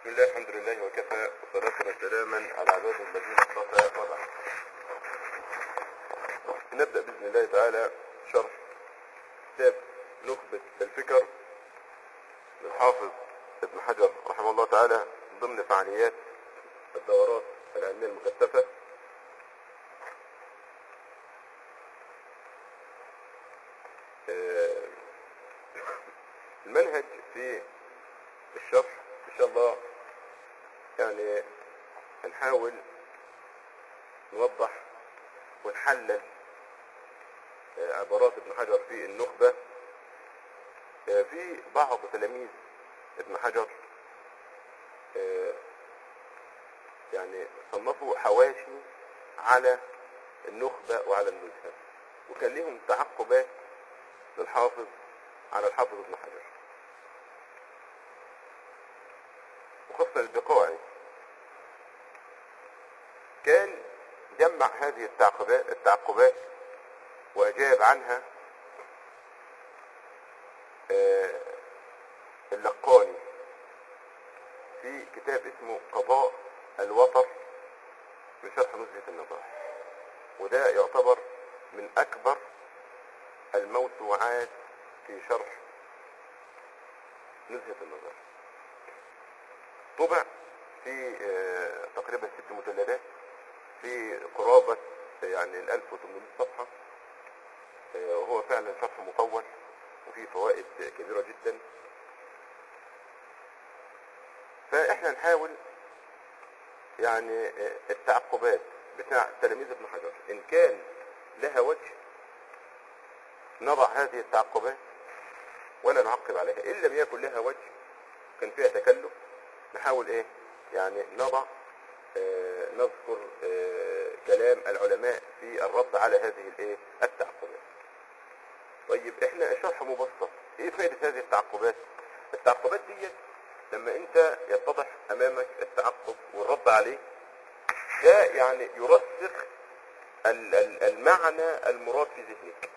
بسم الله الحمد لله وكفى وصلاة وسلاما على عباد الذين اصطفى وبعد. نبدأ بإذن الله تعالى شرح كتاب نخبة الفكر للحافظ ابن حجر رحمه الله تعالى ضمن فعاليات الدورات العلمية المكثفة آه، المنهج في الشرح ان شاء الله يعني هنحاول نوضح ونحلل آه، عبارات ابن حجر في النخبة آه، في بعض تلاميذ ابن حجر آه، يعني صنفوا حواشي على النخبة وعلى النزهة وكان لهم تعقبات للحافظ على الحافظ ابن حجر وخاصة البقاعي كان جمع هذه التعقبات التعقبات وأجاب عنها آه، اللقاني في كتاب اسمه قضاء الوطر من شرح نزهة النظر وده يعتبر من أكبر الموسوعات في شرح نزهة النظر طبع في آه، تقريبا ست مجلدات في قرابة يعني ال 1800 صفحة آه، وهو فعلا شرح مطول وفيه فوائد كبيرة جدا فاحنا نحاول يعني آه، التعقبات بتاع تلاميذ ابن حجر ان كان لها وجه نضع هذه التعقبات ولا نعقب عليها ان لم يكن لها وجه كان فيها تكلف نحاول ايه يعني نضع آه نذكر آه كلام العلماء في الرد على هذه الايه التعقبات طيب احنا شرح مبسط ايه فائدة هذه التعقبات التعقبات دي لما انت يتضح امامك التعقب والرد عليه ده يعني يرسخ ال- ال- المعنى المراد في ذهنك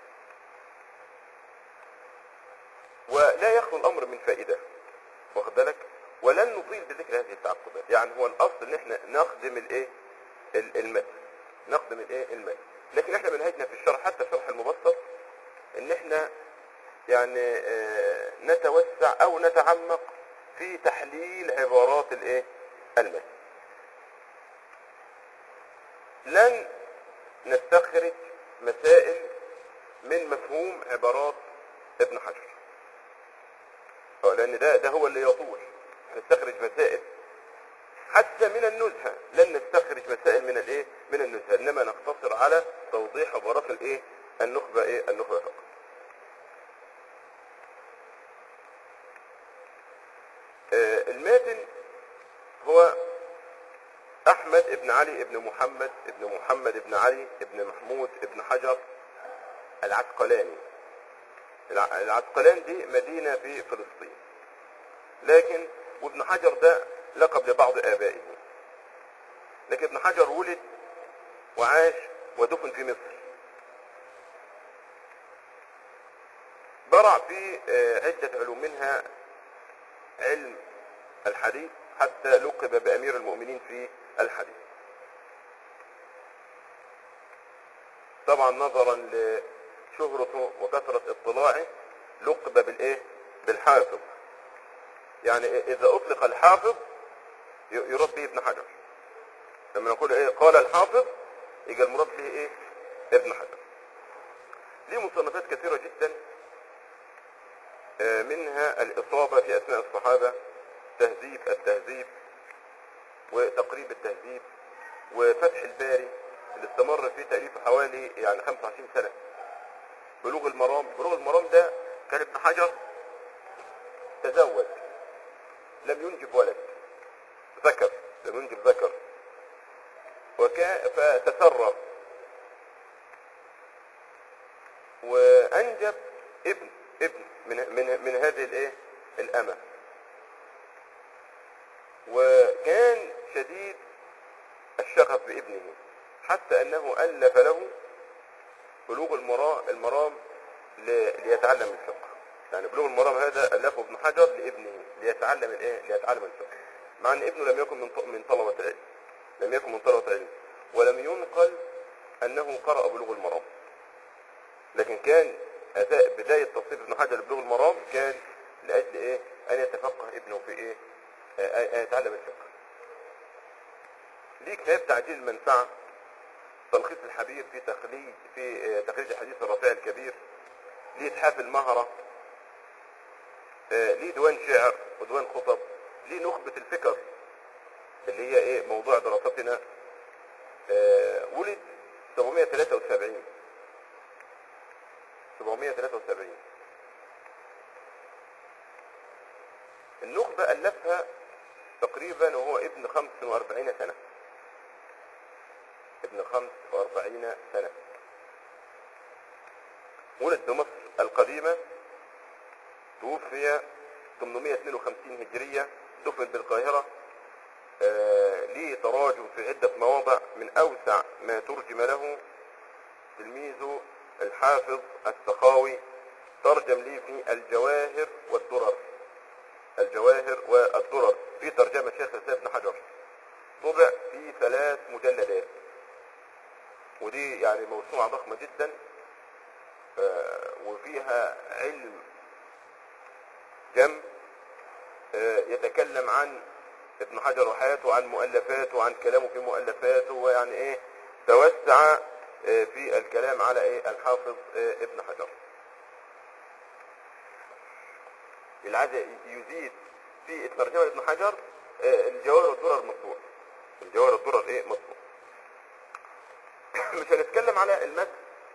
ولا يخلو الامر من فائده واخد بالك ولن نطيل بذكر هذه التعقبات يعني هو الاصل ان احنا نخدم الايه ال- المتن نخدم الايه المتن لكن احنا منهجنا في الشرح حتى الشرح المبسط ان احنا يعني آه، نتوسع او نتعمق في تحليل عبارات الايه المتن لن نستخرج مسائل من مفهوم عبارات ابن حجر اه لان ده ده هو اللي يطول نستخرج مسائل حتى من النزهة لن نستخرج مسائل من الايه من النزهة انما نقتصر على توضيح عبارات الايه النخبة ايه النخبة فقط آه الماتن هو احمد ابن علي ابن محمد ابن محمد ابن علي ابن محمود ابن حجر العسقلاني الع- العسقلان دي مدينة في فلسطين لكن وابن حجر ده لقب لبعض آبائه لكن ابن حجر ولد وعاش ودفن في مصر برع في آه، عدة علوم منها علم الحديث حتى لقب بأمير المؤمنين في الحديث طبعا نظرا لشهرته وكثرة اطلاعه لقب بالايه بالحافظ يعني اذا اطلق الحافظ ي- يراد به ابن حجر لما نقول ايه قال الحافظ يبقى المراد به ايه ابن حجر ليه مصنفات كثيرة جدا آه، منها الإصابة في أسماء الصحابة تهذيب التهذيب وتقريب التهذيب وفتح الباري اللي استمر في تأليفه حوالي يعني 25 سنة بلوغ المرام بلوغ المرام ده كان ابن حجر تزوج لم ينجب ولد ذكر لم ينجب ذكر وكان فتسرى وانجب ابن ابن من من من هذه الايه الامه وكان شديد الشغف بابنه حتى انه الف له بلوغ المرام المرام ل- ليتعلم الفقه يعني بلوغ المرام هذا الفه ابن حجر لابنه ليتعلم الايه ليتعلم الفقه مع ان ابنه لم يكن من ط- من طلبة العلم لم يكن من طلبة العلم ولم ينقل انه قرأ بلوغ المرام لكن كان أداء بداية تصنيف ابن حجر بلوغ المرام كان لأجل إيه؟ أن يتفقه ابنه في إيه؟ آه، آه، آه، يتعلم الفقه. ليه كتاب تعجيل المنفعة تلخيص الحبير في تخليج في آه، تخريج الحديث الرفيع الكبير ليه إتحاف المهرة آه، ليه ديوان شعر وديوان خطب ليه نخبة الفكر اللي هي إيه موضوع دراستنا آه، ولد 773 773 النخبة ألفها تقريبا وهو ابن 45 سنة ابن 45 سنة ولد بمصر القديمة توفي 852 هجرية دفن بالقاهرة آه ليه تراجم في عدة مواضع من أوسع ما ترجم له تلميذه الحافظ السخاوي ترجم لي في الجواهر والدرر الجواهر والدرر في ترجمة شيخ الإسلام ابن حجر طبع في ثلاث مجلدات ودي يعني موسوعة ضخمة جدا آه، وفيها علم جم آه، يتكلم عن ابن حجر وحياته وعن مؤلفاته وعن كلامه في مؤلفاته ويعني ايه توسع آه، في الكلام على ايه الحافظ آه، ابن حجر اللي عايز يزيد في ترجمة ابن حجر آه، الجواهر والدرر مطبوع الجواهر والدرر ايه مطبوع مش هنتكلم على المتن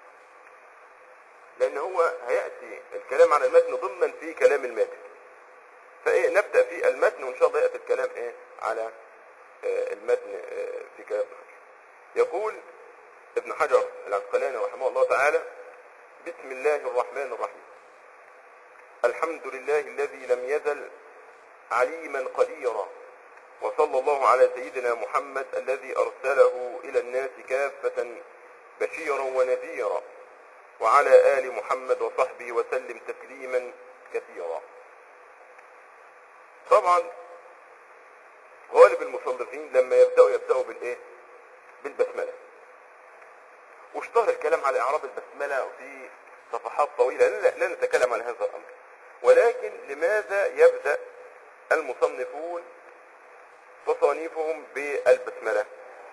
لان هو هيأتي الكلام على المتن ضمنا في كلام الماتن فايه نبدأ في المتن وان شاء الله يأتي الكلام ايه على آه، المتن آه، في كلام ابن حجر يقول ابن حجر العسقلاني رحمه الله تعالى بسم الله الرحمن الرحيم الحمد لله الذي لم يزل عليما قديرا وصلى الله على سيدنا محمد الذي أرسله إلى الناس كافة بشيرا ونذيرا وعلى آل محمد وصحبه وسلم تسليما كثيرا طبعا غالب المصنفين لما يبدأوا يبدأوا بالإيه بالبسملة واشتهر الكلام على إعراب البسملة في صفحات طويلة لا, لا نتكلم عن هذا الأمر ولكن لماذا يبدأ المصنفون تصانيفهم بالبسملة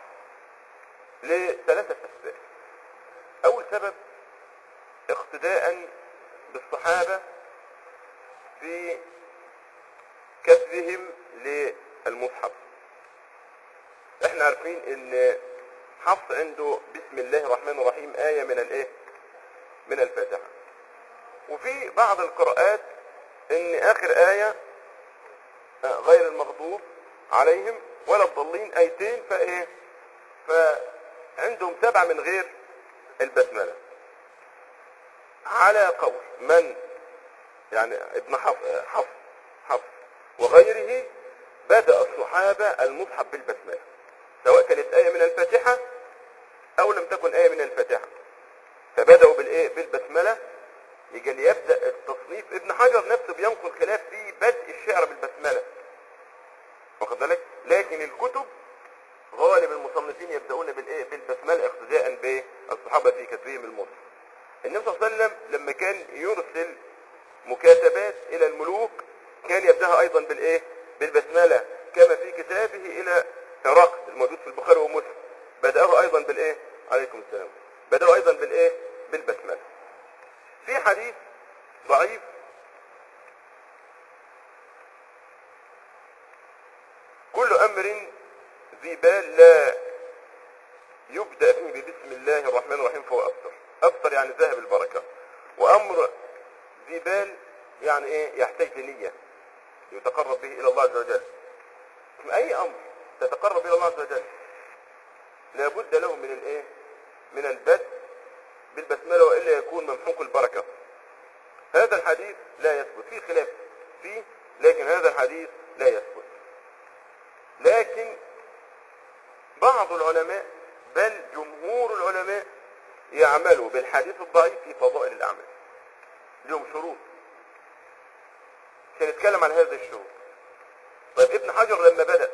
لثلاثة أسباب أول سبب اقتداء بالصحابة في كتبهم للمصحف احنا عارفين ان حفص عنده بسم الله الرحمن الرحيم آية من الايه من الفاتحة وفي بعض القراءات ان اخر آية آه، غير المغضوب عليهم ولا الضالين ايتين فايه فعندهم سبع من غير البسملة على قول من يعني ابن حفص حفص حفص وغيره بدأ الصحابة المصحف بالبسملة سواء كانت آية من الفاتحة أو لم تكن آية من الفاتحة فبدأوا بالإيه بالبسملة يجي ليبدأ التصنيف ابن حجر نفسه بينقل خلاف في بدء الشعر بالبسملة واخد بالك لكن الكتب غالب المصنفين يبدأون بالإيه بالبسملة اقتداء بالصحابة في كتبهم المصحف النبي صلى الله عليه وسلم لما كان يرسل مكاتبات إلى الملوك كان يبدأها أيضا بالإيه بالبسملة كما في كتابه إلى هرقل الموجود في البخاري ومسلم بدأه أيضا بالإيه عليكم السلام بدأه أيضا بالإيه بالبسملة في حديث ضعيف كل أمر ذي بال لا يبدأ فيه ببسم الله الرحمن الرحيم فهو أفطر أفطر يعني ذهب البركة وأمر ذي بال يعني إيه يحتاج لنية يتقرب به إلى الله عز وجل أي أمر تتقرب إلى الله عز وجل لابد له من الإيه من البدء بالبسملة وإلا يكون ممحوق البركة هذا الحديث لا يثبت فيه خلاف فيه لكن هذا الحديث لا يثبت لكن بعض العلماء بل جمهور العلماء يعملوا بالحديث الضعيف في فضائل الأعمال لهم شروط سنتكلم عن هذه الشروط طيب ابن حجر لما بدأ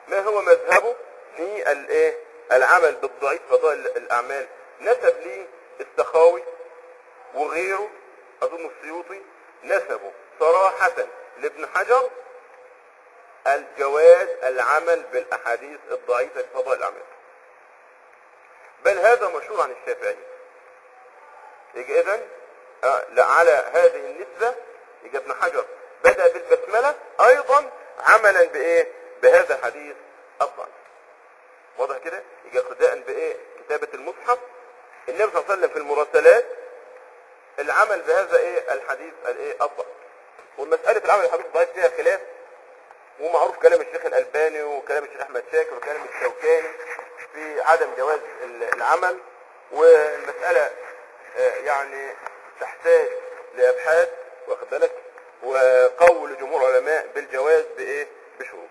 ما هو مذهبه في الايه العمل بالضعيف فضائل الاعمال نسب لي السخاوي وغيره اظن السيوطي نسبوا صراحة لابن حجر الجواز العمل بالاحاديث الضعيفة في فضائل الاعمال بل هذا مشهور عن الشافعي يجي اذا آه، لا، على هذه النسبة يجي ابن حجر بدأ بالبسملة ايضا عملا بايه بهذا الحديث الضعيف واضح كده يجي اقتداء بايه كتابة المصحف النبي صلى الله عليه وسلم في المراسلات العمل بهذا ايه الحديث الايه الضعيف والمسألة العمل بالحديث الضعيف فيها خلاف ومعروف كلام الشيخ الألباني وكلام الشيخ أحمد شاكر وكلام الشوكاني في عدم جواز ال- العمل والمسألة آه، يعني تحتاج لأبحاث واخد بالك وقول جمهور العلماء بالجواز بإيه بشروط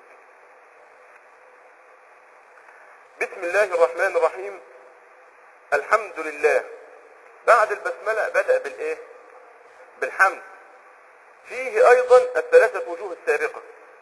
بسم الله الرحمن الرحيم الحمد لله بعد البسملة بدأ بالإيه بالحمد فيه أيضا الثلاثة وجوه السابقة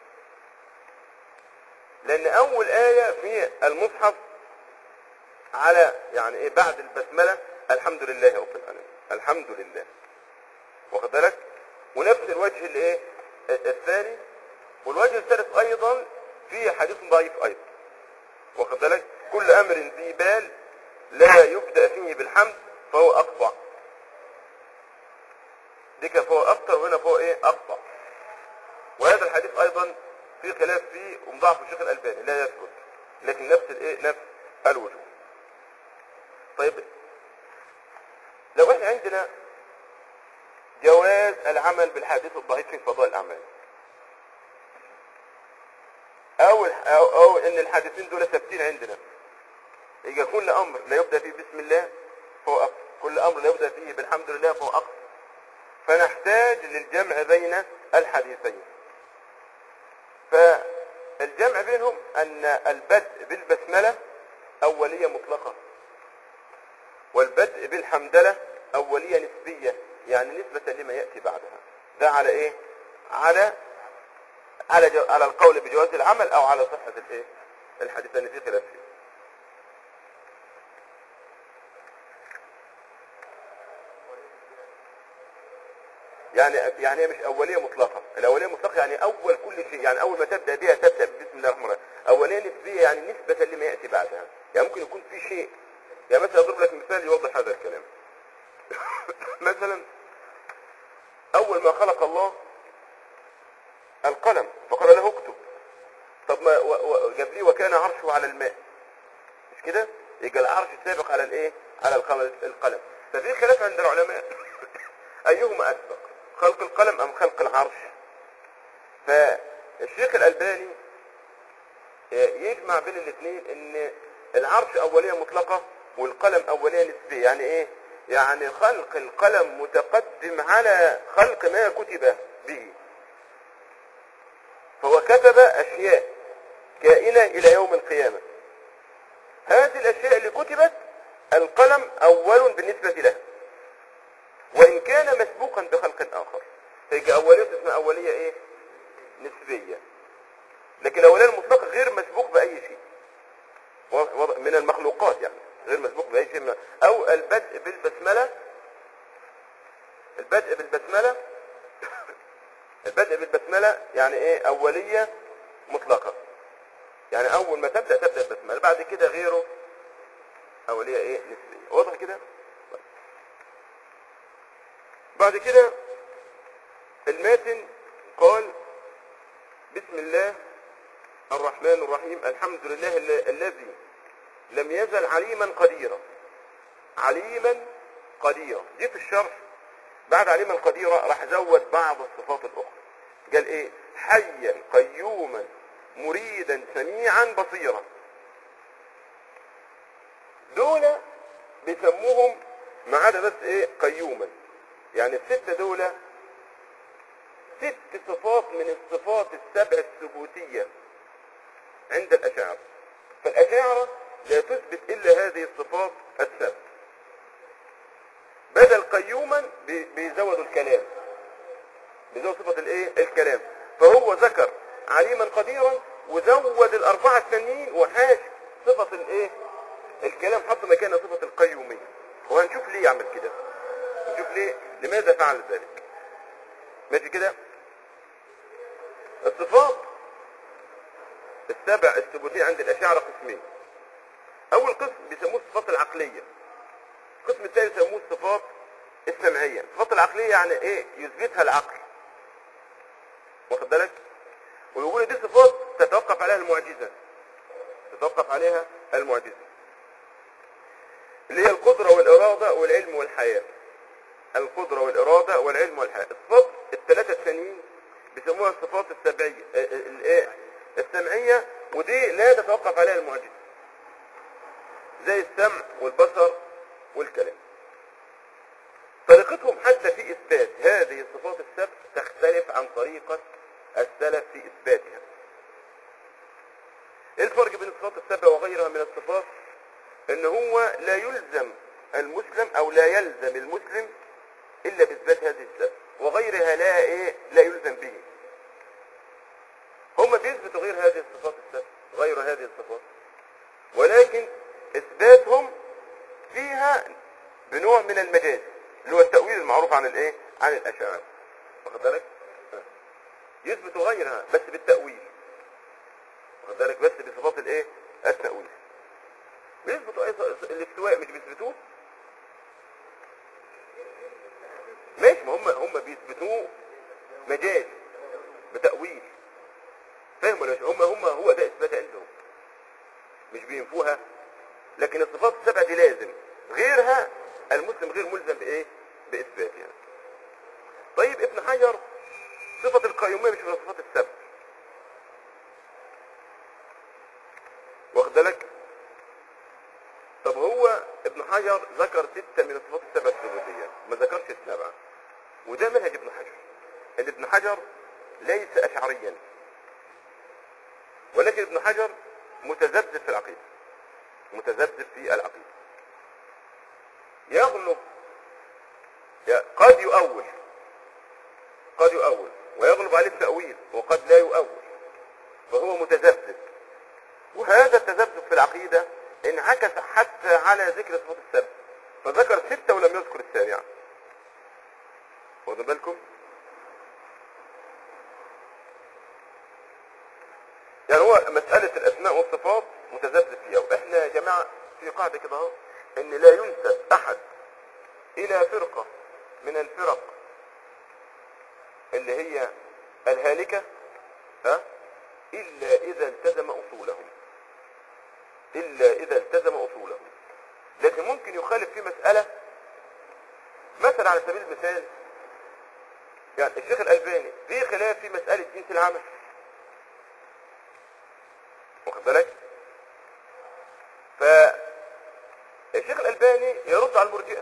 لأن أول آية في المصحف على يعني إيه بعد البسملة الحمد لله رب العالمين الحمد لله واخد بالك ونفس الوجه الايه الثاني والوجه الثالث ايضا فيه حديث ضعيف ايضا واخد بالك كل امر ذي بال لا يبدا فيه بالحمد فهو اقطع دي كده فهو اكتر وهنا فهو ايه اقطع وهذا الحديث ايضا في خلاف فيه ومضاعف الشيخ الالباني لا يثبت لكن نفس الايه نفس الوجوه طيب لو احنا عندنا جواز العمل بالحديث الضعيف في فضائل الاعمال او او, أو ان الحديثين دول ثابتين عندنا يبقى كل امر لا يبدا فيه بسم الله فهو اقصى كل امر لا يبدا فيه بالحمد لله فهو اقصى فنحتاج للجمع بين الحديثين فالجمع بينهم ان البدء بالبسمله اوليه مطلقه والبدء بالحمدلة أولية نسبية يعني نسبة لما يأتي بعدها ده على إيه؟ على على جو على القول بجواز العمل أو على صحة الإيه؟ الحديث اللي فيه خلاف فيه يعني يعني هي مش أولية مطلقة الأولية مطلقة يعني أول كل شيء يعني أول ما تبدأ بها تبدأ بسم الله الرحمن الرحيم أولية نسبية يعني نسبة لما يأتي بعدها يعني ممكن يكون في شيء يعني مثلا أضرب لك مثال يوضح هذا الكلام مثلا أول ما خلق الله القلم فقال له اكتب طب ما و- و- جاب لي وكان عرشه على الماء مش كده يبقى العرش السابق على الايه على القلم القلم ففي خلاف عند العلماء ايهما اسبق خلق القلم ام خلق العرش فالشيخ الالباني يجمع بين الاثنين ان العرش اولية مطلقة والقلم اولية نسبية يعني ايه يعني خلق القلم متقدم على خلق ما كتب به فهو كتب اشياء كائنة الى يوم القيامة هذه الاشياء اللي كتبت القلم اول بالنسبة له وان كان مسبوقا بخلق اخر فيجي اولية اسمها اولية ايه نسبية لكن الاولية المطلقة غير مسبوق باي شيء وضع- من المخلوقات يعني غير مسبوق باي شيء من- او البدء بالبسملة البدء بالبسملة البدء بالبسملة يعني ايه اولية مطلقة يعني اول ما تبدأ تبدأ البسملة بعد كده غيره اولية ايه نسبية واضح كده طيب. بعد كده الماتن قال بسم الله الرحمن الرحيم الحمد لله ال- الذي لم يزل عليما قديرا عليما قديرا دي في الشرح بعد عليما قديرا راح زود بعض الصفات الاخرى قال ايه حيا قيوما مريدا سميعا بصيرا دول بيسموهم ما عدا بس ايه قيوما يعني الستة دول ست صفات من الصفات السبع الثبوتية عند الأشاعرة فالأشاعرة لا تثبت إلا هذه الصفات السبع بدل قيوما بي- بيزودوا الكلام بيزودوا صفة الايه الكلام فهو ذكر عليما قديرا وزود الاربعه التانيين وحاش صفه الايه الكلام حط مكانها صفه القيوميه وهنشوف ليه يعمل كده نشوف ليه لماذا فعل ذلك ماشي كده الصفات السبع الثبوتية عند الأشاعرة قسمين أول قسم بيسموه الصفات العقلية القسم الثاني بيسموه الصفات السمعية الصفات العقلية يعني إيه يثبتها العقل واخد بالك ويقول دي صفات تتوقف عليها المعجزة تتوقف عليها المعجزة اللي هي القدرة والإرادة والعلم والحياة القدرة والإرادة والعلم والحياة الصفات الثلاثة الثانيين بيسموها الصفات السبعية ال- ال- الايه السمعية ودي لا تتوقف عليها المعجزة زي السمع والبصر والكلام طريقتهم حتى في إثبات هذه الصفات السبع تختلف عن طريقة السلف في إثباتها ايه الفرق بين الصفات السبع وغيرها من الصفات ان هو لا يلزم المسلم او لا يلزم المسلم الا باثبات هذه السبع وغيرها لا ايه لا يلزم به هم بيثبتوا غير هذه الصفات السبع غير هذه الصفات ولكن اثباتهم فيها بنوع من المجاز اللي هو التأويل المعروف عن الايه عن الاشاعره واخد بالك يثبتوا غيرها بس بالتأويل واخد بالك بس بصفات الايه التأويل بيثبتوا اي ص- الاستواء مش بيثبتوه ماشي ما هم هم بيثبتوه مجاز بتأويل فاهم ولا مش هم هم هو ده اثبات عندهم مش بينفوها لكن الصفات السبع دي لازم غيرها المسلم غير ملزم بايه باثباتها طيب ابن حجر صفة القيومية مش من الصفات السبع واخد بالك طب هو ابن حجر ذكر ستة من الصفات السبع الثبوتية ما ذكرش السبعة وده منهج ابن حجر ان ابن حجر ليس اشعريا ولكن ابن حجر متذبذب في العقيدة متذبذب في العقيدة يغلب يا- قد يؤول قد يؤول ويغلب عليه التأويل وقد لا يؤول فهو متذبذب وهذا التذبذب في العقيدة انعكس حتى على ذكر صفات السبع فذكر ستة ولم يذكر السابعة واخدين بالكم يعني هو مسألة الأسماء والصفات متذبذب فيها وإحنا يا جماعة في قاعدة كده اهو إن لا ينسب أحد إلى فرقة من الفرق اللي هي الهالكة ها إلا إذا التزم أصولهم إلا إذا التزم أصولهم لكن ممكن يخالف في مسألة مثلا على سبيل المثال يعني الشيخ الألباني في خلاف في مسألة جنس العمل واخد بالك فالشيخ الألباني يرد على المرجئة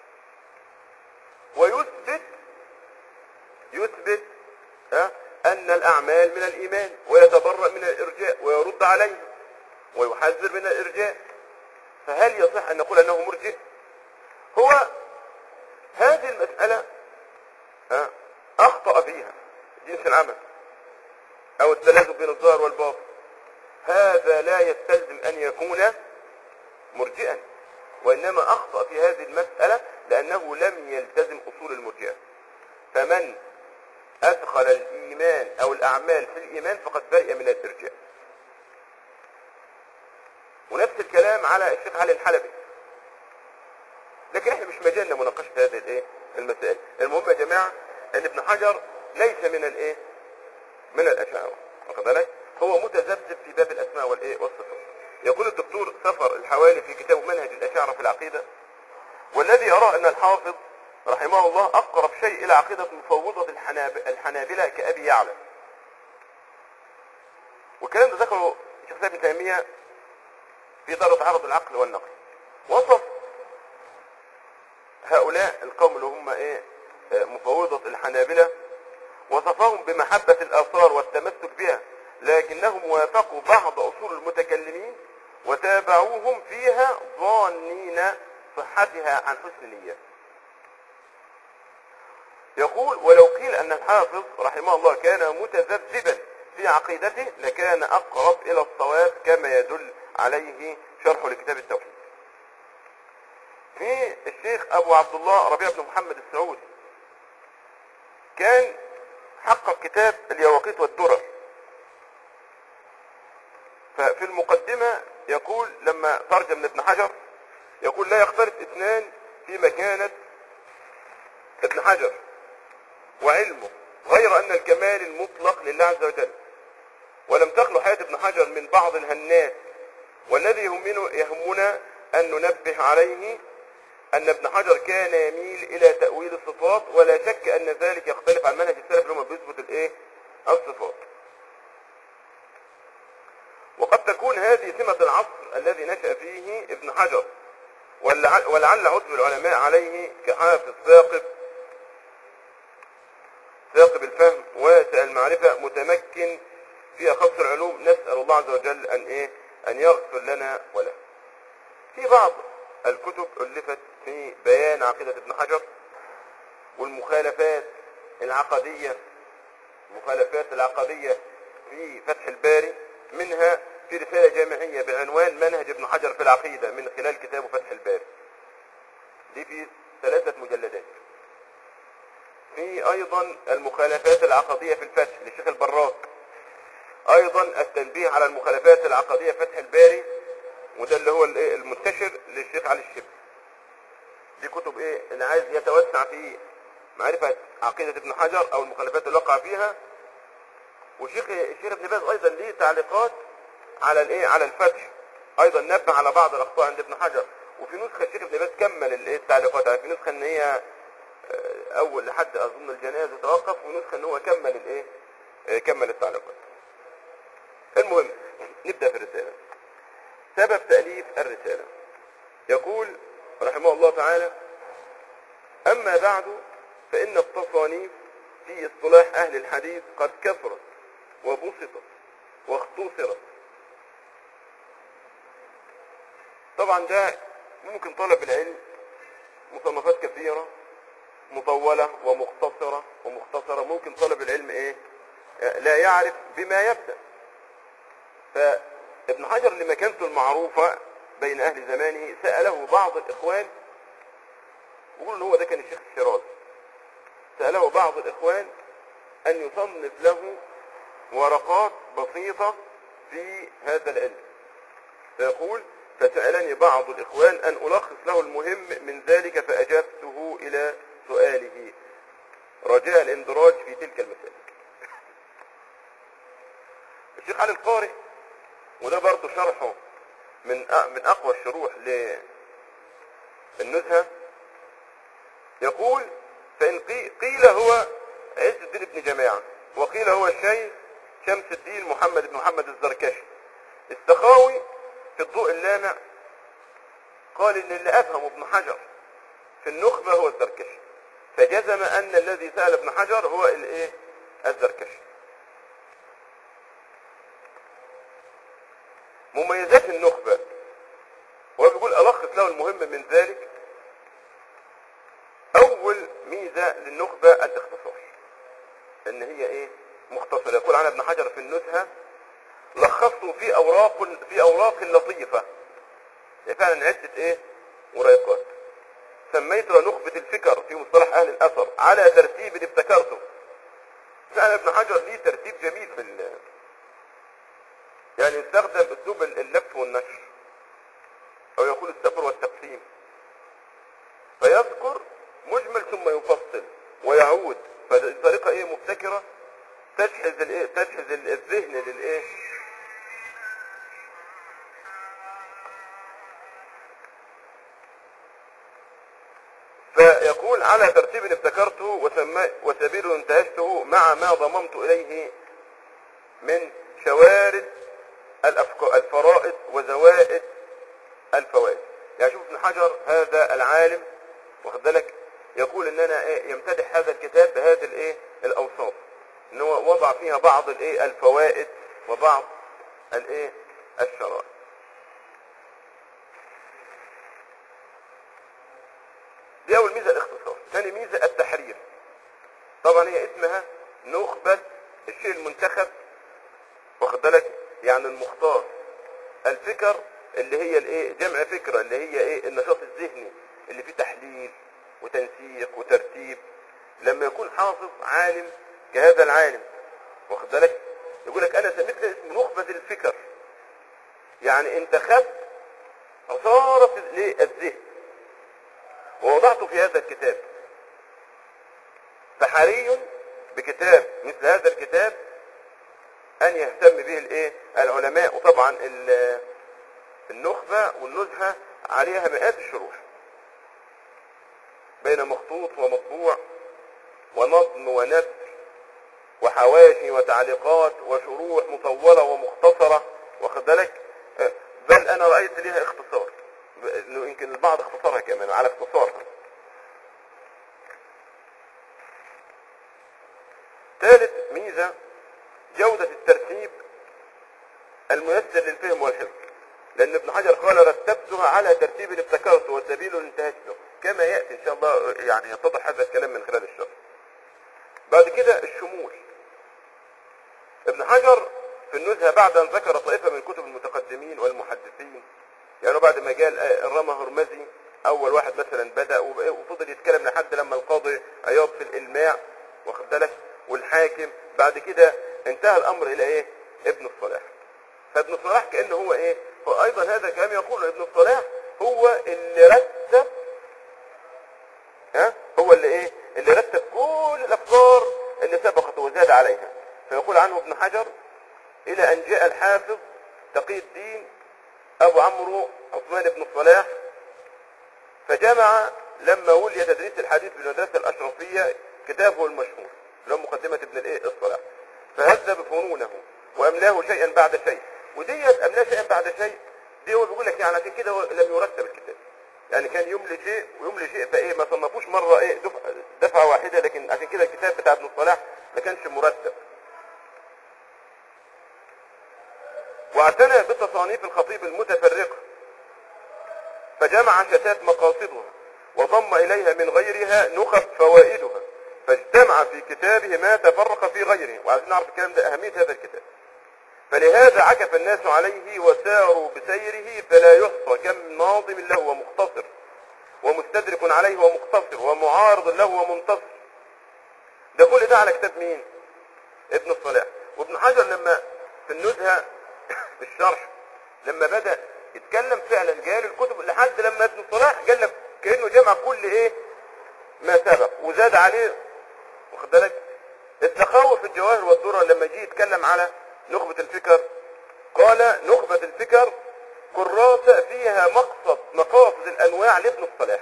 ويثبت يثبت ها أن الأعمال من الإيمان ويتبرأ من الإرجاء ويرد عليه ويحذر من الإرجاء فهل يصح أن نقول أنه مرجئ هو هذه المسألة ها أخطأ فيها جنس العمل أو التلازم بين الظاهر والباطن هذا لا يستلزم أن يكون مرجئا وإنما أخطأ في هذه المسألة لأنه لم يلتزم أصول المرجئة فمن أدخل الإيمان أو الأعمال في الإيمان فقد برئ من الإرجاء ونفس الكلام على الشيخ علي الحلبي لكن احنا مش مجالنا مناقشة هذه الايه المسائل المهم يا جماعة ان ابن حجر ليس من الايه من الاشاعرة واخد بالك هو متذبذب في باب الاسماء والايه والصفات يقول الدكتور سفر الحوالي في كتاب منهج الاشاعرة في العقيدة والذي يرى ان الحافظ رحمه الله اقرب شيء الى عقيدة مفوضة الحناب... الحنابلة كابي يعلى والكلام ده ذكره شيخ ابن تيمية في دار تعارض العقل والنقل وصف هؤلاء القوم اللي هم ايه آه، مفوضة الحنابلة وصفهم بمحبة الآثار والتمسك بها لكنهم وافقوا بعض أصول المتكلمين وتابعوهم فيها ظانين صحتها عن حسن نية يقول ولو قيل أن الحافظ رحمه الله كان متذبذبا في عقيدته لكان اقرب الى الصواب كما يدل عليه شرح لكتاب التوحيد في الشيخ ابو عبد الله ربيع بن محمد السعودي كان حقق كتاب اليواقيت والدرر ففي المقدمة يقول لما ترجم ابن حجر يقول لا يختلف اثنان في مكانة ابن حجر وعلمه غير ان الكمال المطلق لله عز وجل ولم تخلو حياة ابن حجر من بعض الهنات والذي يهمنا, يهمنا ان ننبه عليه ان ابن حجر كان يميل الى تأويل الصفات ولا شك ان ذلك يختلف عن منهج السلف اللي هم بيثبت الايه الصفات وقد تكون هذه سمة العصر الذي نشأ فيه ابن حجر ولعل ولعل عتب العلماء عليه كحافظ ثاقب ثاقب الفهم واسع المعرفة متمكن في أخص العلوم نسأل الله عز وجل أن إيه أن يغفر لنا وله في بعض الكتب ألفت في بيان عقيدة ابن حجر والمخالفات العقدية المخالفات العقدية في فتح الباري منها في رسالة جامعية بعنوان منهج ابن حجر في العقيدة من خلال كتابه فتح الباري دي في ثلاثة مجلدات في ايضا المخالفات العقدية في الفتح للشيخ البراك ايضا التنبيه على المخالفات العقدية فتح الباري وده اللي هو الايه المنتشر للشيخ علي الشبل دي كتب ايه اللي عايز يتوسع في معرفة عقيدة ابن حجر او المخالفات اللي وقع فيها والشيخ الشيخ ابن باز ايضا ليه تعليقات على الايه على الفتح ايضا نبه على بعض الاخطاء عند ابن حجر وفي نسخة الشيخ ابن باز كمل الايه التعليقات يعني في نسخة ان هي آه، اول لحد اظن الجنازة توقف ونسخة ان هو كمل الايه آه، كمل التعليقات المهم نبدأ في الرسالة سبب تأليف الرسالة يقول رحمه الله تعالى أما بعد فإن التصانيف في اصطلاح أهل الحديث قد كثرت وبسطت واختصرت طبعا ده ممكن طلب العلم مصنفات كثيرة مطولة ومختصرة ومختصرة ممكن طلب العلم ايه آه، لا يعرف بما يبدأ فابن حجر لمكانته المعروفة بين اهل زمانه سأله بعض الاخوان يقول ان هو ده كان الشيخ الشيرازي سأله بعض الاخوان ان يصنف له ورقات بسيطة في هذا العلم فيقول فسألني بعض الإخوان أن ألخص له المهم من ذلك فأجبته إلى سؤاله رجاء الاندراج في تلك المسائل الشيخ علي القارئ وده برضه شرحه من أ- من أقوى الشروح للنزهة يقول فإن قي- قيل هو عز الدين بن جماعة وقيل هو الشيخ شمس الدين محمد بن محمد الزركشي السخاوي في الضوء اللامع قال ان اللي افهم ابن حجر في النخبة هو الزركشي فجزم ان الذي سأل ابن حجر هو الايه الزركشي مميزات النخبة هو بيقول ألخص له المهم من ذلك أول ميزة للنخبة الاختصار إن هي إيه مختصرة يقول عنها ابن حجر في النزهة لخصته في أوراق في أوراق لطيفة يعني فعلا عدة إيه وريقات سميتها نخبة الفكر في مصطلح أهل الأثر على ترتيب ابتكرته فعلا ابن حجر ليه ترتيب جميل في ال- يعني يستخدم اسلوب اللف والنشر او يقول السفر والتقسيم فيذكر مجمل ثم يفصل ويعود فطريقة ايه مبتكرة تجهز الايه تجهز ال- الذهن للايه فيقول على ترتيب ابتكرته وسما وسبيل انتهجته مع ما ضممت اليه من شوارد الأفق- الفرائض وزوائد الفوائد يعني شوف ابن حجر هذا العالم واخد بالك يقول ان انا إيه يمتدح هذا الكتاب بهذه الايه الاوصاف ان هو وضع فيها بعض الايه الفوائد وبعض الايه الشرائع دي اول ميزه الاختصار ثاني ميزه التحرير طبعا هي اسمها نخبه الشيء المنتخب واخد بالك يعني المختص الفكر اللي هي الايه جمع فكره اللي هي ايه النشاط الذهني اللي فيه تحليل وتنسيق وترتيب لما يكون حافظ عالم كهذا العالم واخد بالك يقول لك انا سميت له اسم نخبه الفكر يعني انت خدت عصاره للذهن ووضعته في هذا الكتاب فحري بكتاب مثل هذا الكتاب ان يهتم به الايه العلماء وطبعا ال- النخبة والنزهة عليها مئات الشروح بين مخطوط ومطبوع ونظم ونثر وحواشي وتعليقات وشروح مطولة ومختصرة واخد بالك آه، بل انا رأيت ليها اختصار ب- إنه يمكن البعض اختصرها كمان على اختصارها ثالث ميزة جودة الترتيب الميسر للفهم والحفظ لأن ابن حجر قال رتبتها على ترتيب ابتكرت وسبيل انتهت له كما يأتي إن شاء الله يعني يتضح هذا الكلام من خلال الشرح بعد كده الشمول ابن حجر في النزهة بعد أن ذكر طائفة من كتب المتقدمين والمحدثين يعني بعد ما جاء الرمى هرمزي أول واحد مثلا بدأ وب- وفضل يتكلم لحد لما القاضي عياض في الإلماع واخد بالك والحاكم بعد كده انتهى الأمر إلى إيه؟ ابن الصلاح فابن الصلاح كأنه هو إيه؟ هو أيضا هذا الكلام يقول ابن الصلاح هو اللي رتب ها هو اللي ايه اللي رتب كل الافكار اللي سبقت وزاد عليها فيقول عنه ابن حجر الى ان جاء الحافظ تقي الدين ابو عمرو عثمان بن الصلاح فجمع لما ولي تدريس الحديث بالمدرسه الاشرفيه كتابه المشهور اللي هو مقدمه ابن الايه الصلاح فهذب فنونه واملاه شيئا بعد شيء وديت املاه شيئا بعد شيء دي هو بيقول لك يعني عشان كده هو لم يرتب الكتاب يعني كان يملي شيء ويملي شيء فايه ما صنفوش مره ايه دفعه, دفعة واحده لكن عشان كده الكتاب بتاع ابن الصلاح ما كانش مرتب واعتنى بتصانيف الخطيب المتفرقه فجمع شتات مقاصدها وضم اليها من غيرها نخب فوائدها فاجتمع في كتابه ما تفرق في غيره وعايزين نعرف الكلام ده اهميه هذا الكتاب فلهذا عكف الناس عليه وساروا بسيره فلا يحصى كم ناظم له ومقتصر ومستدرك عليه ومقتصر ومعارض له ومنتصر ده كل ده على كتاب مين ابن الصلاح وابن حجر لما في النزهة في الشرح لما بدأ يتكلم فعلا قال الكتب لحد لما ابن الصلاح قال لك كأنه جمع كل ايه ما سبق وزاد عليه واخد بالك السخاوي في الجواهر والدرر لما جه يتكلم على نخبة الفكر قال نخبة الفكر كراسة فيها مقصد مقاصد الأنواع لابن الصلاح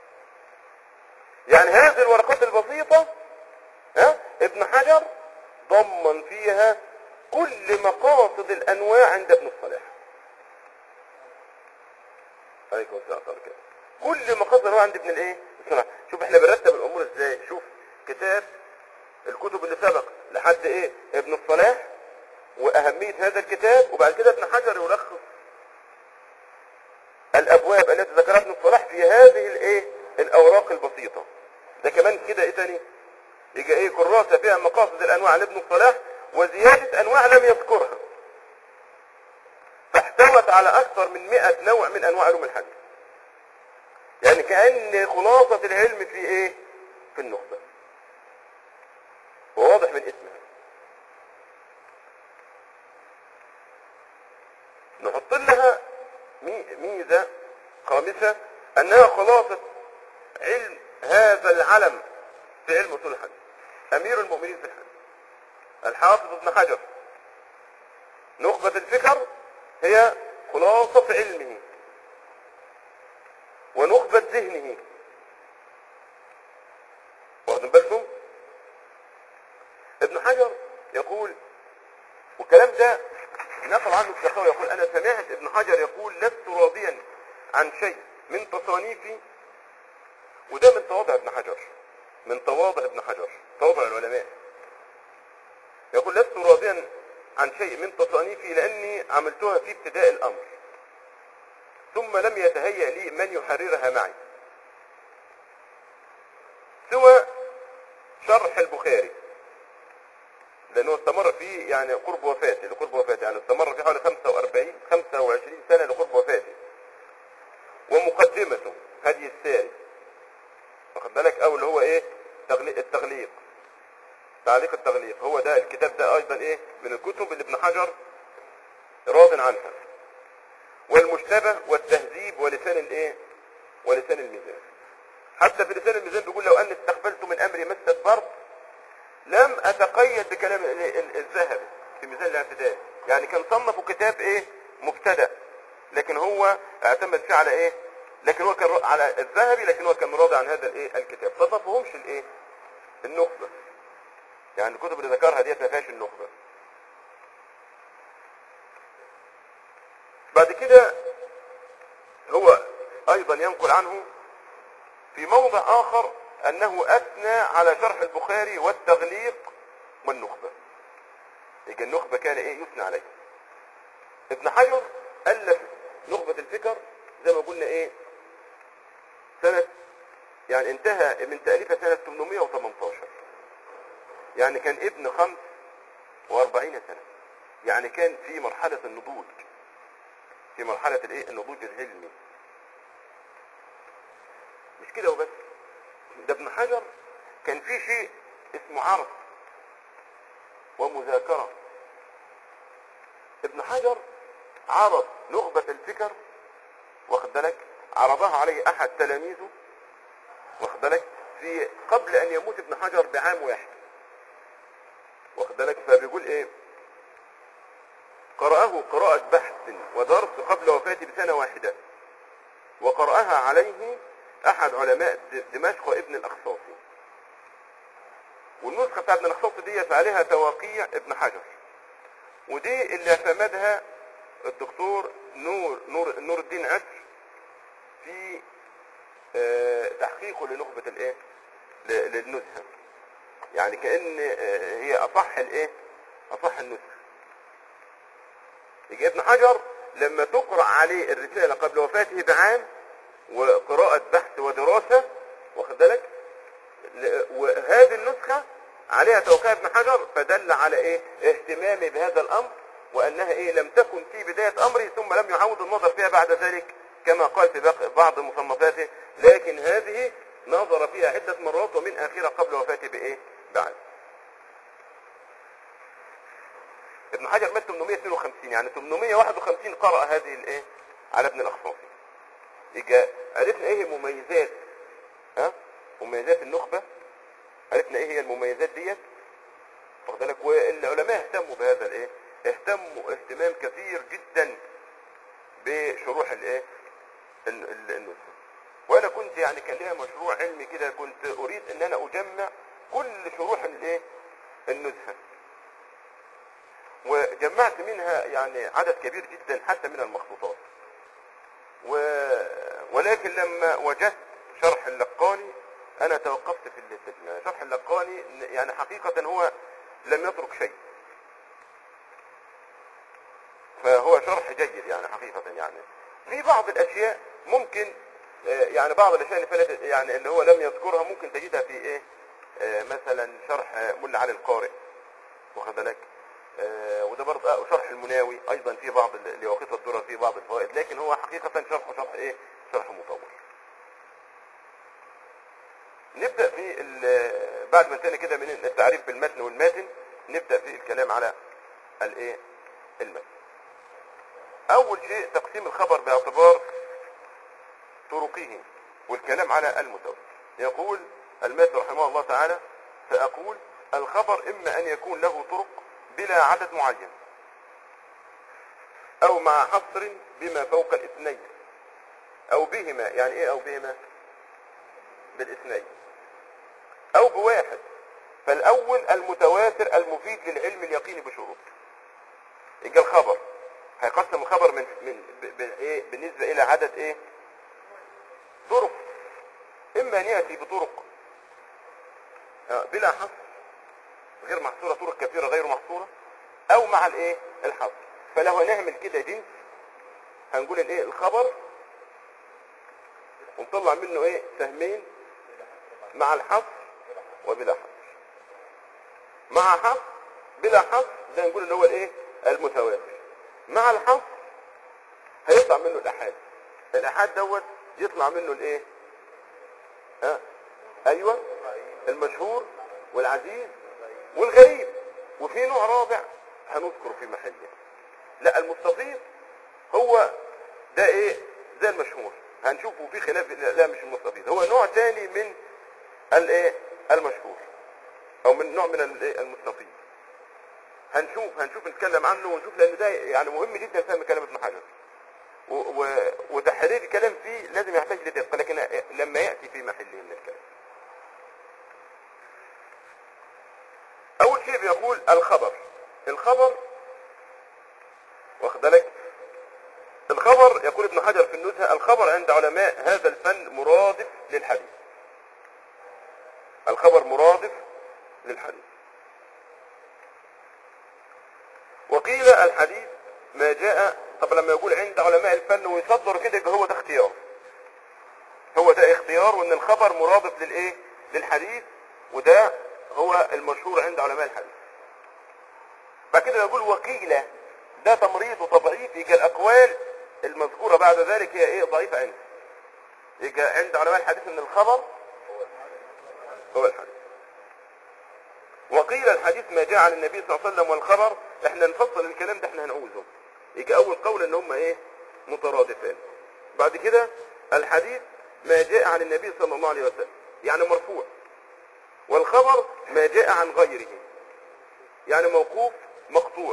يعني هذه الورقات البسيطة ها ابن حجر ضمن فيها كل مقاصد الأنواع عند ابن الصلاح عليكم السلام ورحمة الله وبركاته. كل مقاصد الأنواع عند ابن الايه الصلاح شوف احنا بنرتب الأمور ازاي شوف كتاب الكتب اللي سبق لحد ايه ابن الصلاح واهمية هذا الكتاب وبعد كده ابن حجر يلخص الابواب التي ذكرها ابن الصلاح في هذه الايه الاوراق البسيطة ده كمان كده ايه تاني يجي ايه كراسة فيها مقاصد الانواع لابن الصلاح وزيادة انواع لم يذكرها فاحتوت على اكثر من 100 نوع من انواع علوم الحديث يعني كأن خلاصة العلم في ايه في النخبة وواضح من اسمها نحط لها مي- ميزة خامسة انها خلاصة علم هذا العلم في علم اصول الحديث امير المؤمنين في الحديث الحافظ ابن حجر نخبة الفكر هي خلاصة علمه ونخبة ذهنه واخدين بالكم ابن حجر يقول والكلام ده نقل عنه السخاوي يقول انا سمعت ابن حجر يقول لست راضيا عن شيء من تصانيفي وده من تواضع ابن حجر من تواضع ابن حجر تواضع العلماء يقول لست راضيا عن شيء من تصانيفي لاني عملتها في ابتداء الامر ثم لم يتهيأ لي من يحررها معي سوى شرح البخاري لانه استمر فيه يعني قرب وفاته لقرب وفاته يعني استمر فيه حوالي 45 25 سنه لقرب وفاته ومقدمته هدي الساري واخد بالك او اللي هو ايه تغليق التغليق تعليق التغليق هو ده الكتاب ده ايضا ايه من الكتب اللي ابن حجر راض عنها والمشتبه والتهذيب ولسان الايه ولسان الميزان حتى في لسان الميزان بيقول لو اني استقبلت من امري مس الضرب لم اتقيد بكلام ال- ال- الذهبي في ميزان الاعتدال يعني كان صنفوا كتاب ايه مبتدا لكن هو اعتمد فيه على ايه لكن هو كان ر- على الذهبي لكن هو كان راضي عن هذا الايه الكتاب صنفهمش الايه النخبه يعني الكتب اللي ذكرها ديت ما فيهاش النخبه بعد كده هو ايضا ينقل عنه في موضع اخر انه اثنى على شرح البخاري والتغليق والنخبة يبقى النخبة كان ايه يثنى عليه ابن حجر الف نخبة الفكر زي ما قلنا ايه سنة يعني انتهى من تأليفها سنة 818 يعني كان ابن خمس واربعين سنة يعني كان في مرحلة النضوج في مرحلة الايه النضوج العلمي مش كده وبس ده ابن حجر كان في شيء اسمه عرض ومذاكرة ابن حجر عرض نخبة الفكر واخد بالك عرضها عليه احد تلاميذه واخد بالك في قبل ان يموت ابن حجر بعام واحد واخد بالك فبيقول ايه قرأه قراءة بحث ودرس قبل وفاته بسنة واحدة وقرأها عليه أحد علماء د- دمشق وابن الأخصاصي والنسخة بتاعت ابن الأخصاصي ديت عليها تواقيع ابن حجر ودي اللي اعتمدها الدكتور نور نور نور الدين عسر في آه، تحقيقه لنخبة الايه ل- للنزهة يعني كأن آه، هي أصح الايه أصح النسخ يجي ابن حجر لما تقرأ عليه الرسالة قبل وفاته بعام وقراءة بحث ودراسة واخد بالك ل- وهذه النسخة عليها توقيع ابن حجر فدل على ايه اهتمامي بهذا الامر وانها ايه لم تكن في بداية امره ثم لم يعود النظر فيها بعد ذلك كما قال في باقي- بعض مصنفاته لكن هذه نظر فيها عدة مرات ومن اخرها قبل وفاته بايه بعد ابن حجر مات 852 يعني 851 قرأ هذه الايه على ابن الاخصاصي يبقى عرفنا ايه مميزات ها مميزات النخبة عرفنا ايه هي المميزات ديت واخد بالك والعلماء اهتموا بهذا الايه اهتموا اهتمام كثير جدا بشروح الايه ال- ال- النسخة وانا كنت يعني كان ليا مشروع علمي كده كنت اريد ان انا اجمع كل شروح الايه النزهه وجمعت منها يعني عدد كبير جدا حتى من المخطوطات و... ولكن لما وجدت شرح اللقاني انا توقفت في ال- في ال- شرح اللقاني يعني حقيقة هو لم يترك شيء فهو شرح جيد يعني حقيقة يعني في بعض الاشياء ممكن آه، يعني بعض الاشياء اللي فاتت يعني اللي هو لم يذكرها ممكن تجدها في ايه آه، مثلا شرح آه، ملا علي القارئ واخد بالك آه، وده برضه آه، شرح المناوي ايضا في بعض ال- لواقيت الدرر في بعض الفوائد لكن هو حقيقة شرحه شرح ايه شرح مطول نبدأ في ال- بعد ما انتهينا كده من التعريف بالمتن والماتن نبدأ في الكلام على الايه المتن اول شيء تقسيم الخبر باعتبار طرقه والكلام على المتواتر يقول المات رحمه الله تعالى فأقول الخبر إما أن يكون له طرق بلا عدد معين أو مع حصر بما فوق الاثنين أو بهما يعني إيه أو بهما بالاثنين أو بواحد فالأول المتواتر المفيد للعلم اليقيني بشروط يبقى الخبر هيقسم الخبر من من ب- ب- إيه بالنسبة إلى عدد إيه طرق إما أن يأتي بطرق آه، بلا حصر غير محصورة طرق كثيرة غير محصورة أو مع الإيه الحصر فلو هنعمل كده جنس هنقول الإيه الخبر ونطلع منه إيه سهمين مع الحصر وبلا حصر مع حصر بلا حصر ده نقول ان هو الايه المتواتر مع الحصر هيطلع منه الاحاد الاحاد دوت يطلع منه الايه ها ايوه المشهور والعزيز والغريب وفي نوع رابع هنذكره في محله لا المستفيض هو ده ايه زي المشهور هنشوفه في خلاف لا لا مش المستفيض هو نوع تاني من الايه المشهور او من نوع من الايه المستفيض هنشوف هنشوف نتكلم عنه ونشوف لان ده يعني مهم جدا فهم كلام ابن حجر و- و- وتحرير الكلام فيه لازم يحتاج لدقه لكن لما ياتي في محله من الكلام اول شيء بيقول الخبر الخبر واخد بالك الخبر يقول ابن حجر في النزهه الخبر عند علماء هذا الفن مرادف للحديث الخبر مرادف للحديث وقيل الحديث ما جاء طب لما يقول عند علماء الفن ويصدر كده يبقى هو ده اختيار هو ده اختيار وان الخبر مرادف للايه للحديث وده هو المشهور عند علماء الحديث بعد كده يقول وقيل ده تمريض وتضعيف يبقى الاقوال المذكوره بعد ذلك هي ايه ضعيفه عنده يبقى عند علماء الحديث ان الخبر هو الحديث وقيل الحديث ما جاء عن النبي صلى الله عليه وسلم والخبر احنا نفصل الكلام ده احنا هنعوزه يجي اول قول ان هم ايه مترادفان بعد كده الحديث ما جاء عن النبي صلى الله عليه وسلم يعني مرفوع والخبر ما جاء عن غيره يعني موقوف مقطوع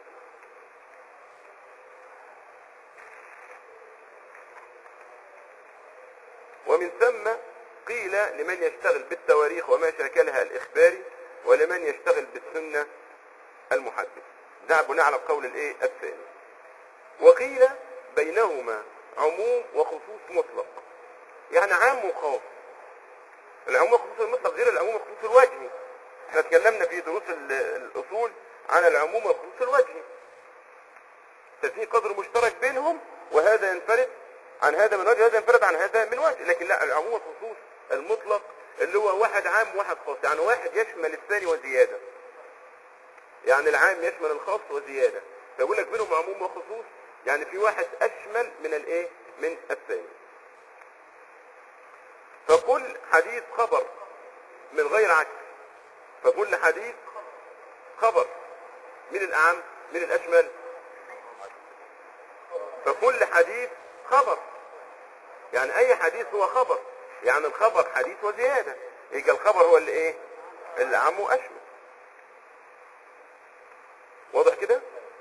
ومن ثم قيل لمن يشتغل بالتواريخ وما شاكلها الإخباري ولمن يشتغل بالسنة المحدث ده بناء على القول الايه الثاني وقيل بينهما عموم وخصوص مطلق يعني عام وخاص العموم والخصوص المطلق غير العموم والخصوص الوجهي احنا اتكلمنا في دروس ال- الاصول عن العموم والخصوص الوجهي ففي قدر مشترك بينهم وهذا ينفرد عن هذا من وجه وهذا ينفرد عن هذا من وجه لكن لا العموم والخصوص المطلق اللي هو واحد عام وواحد خاص يعني واحد يشمل الثاني وزيادة يعني العام يشمل الخاص وزيادة فيقول لك بينهم عموم وخصوص يعني في واحد أشمل من الايه من الثاني فكل حديث خبر من غير عكس فكل حديث خبر من الأعم من الأشمل فكل حديث خبر يعني اي حديث هو خبر يعني الخبر حديث وزيادة يبقى الخبر هو اللي ايه اللي عمه اشمل واضح كده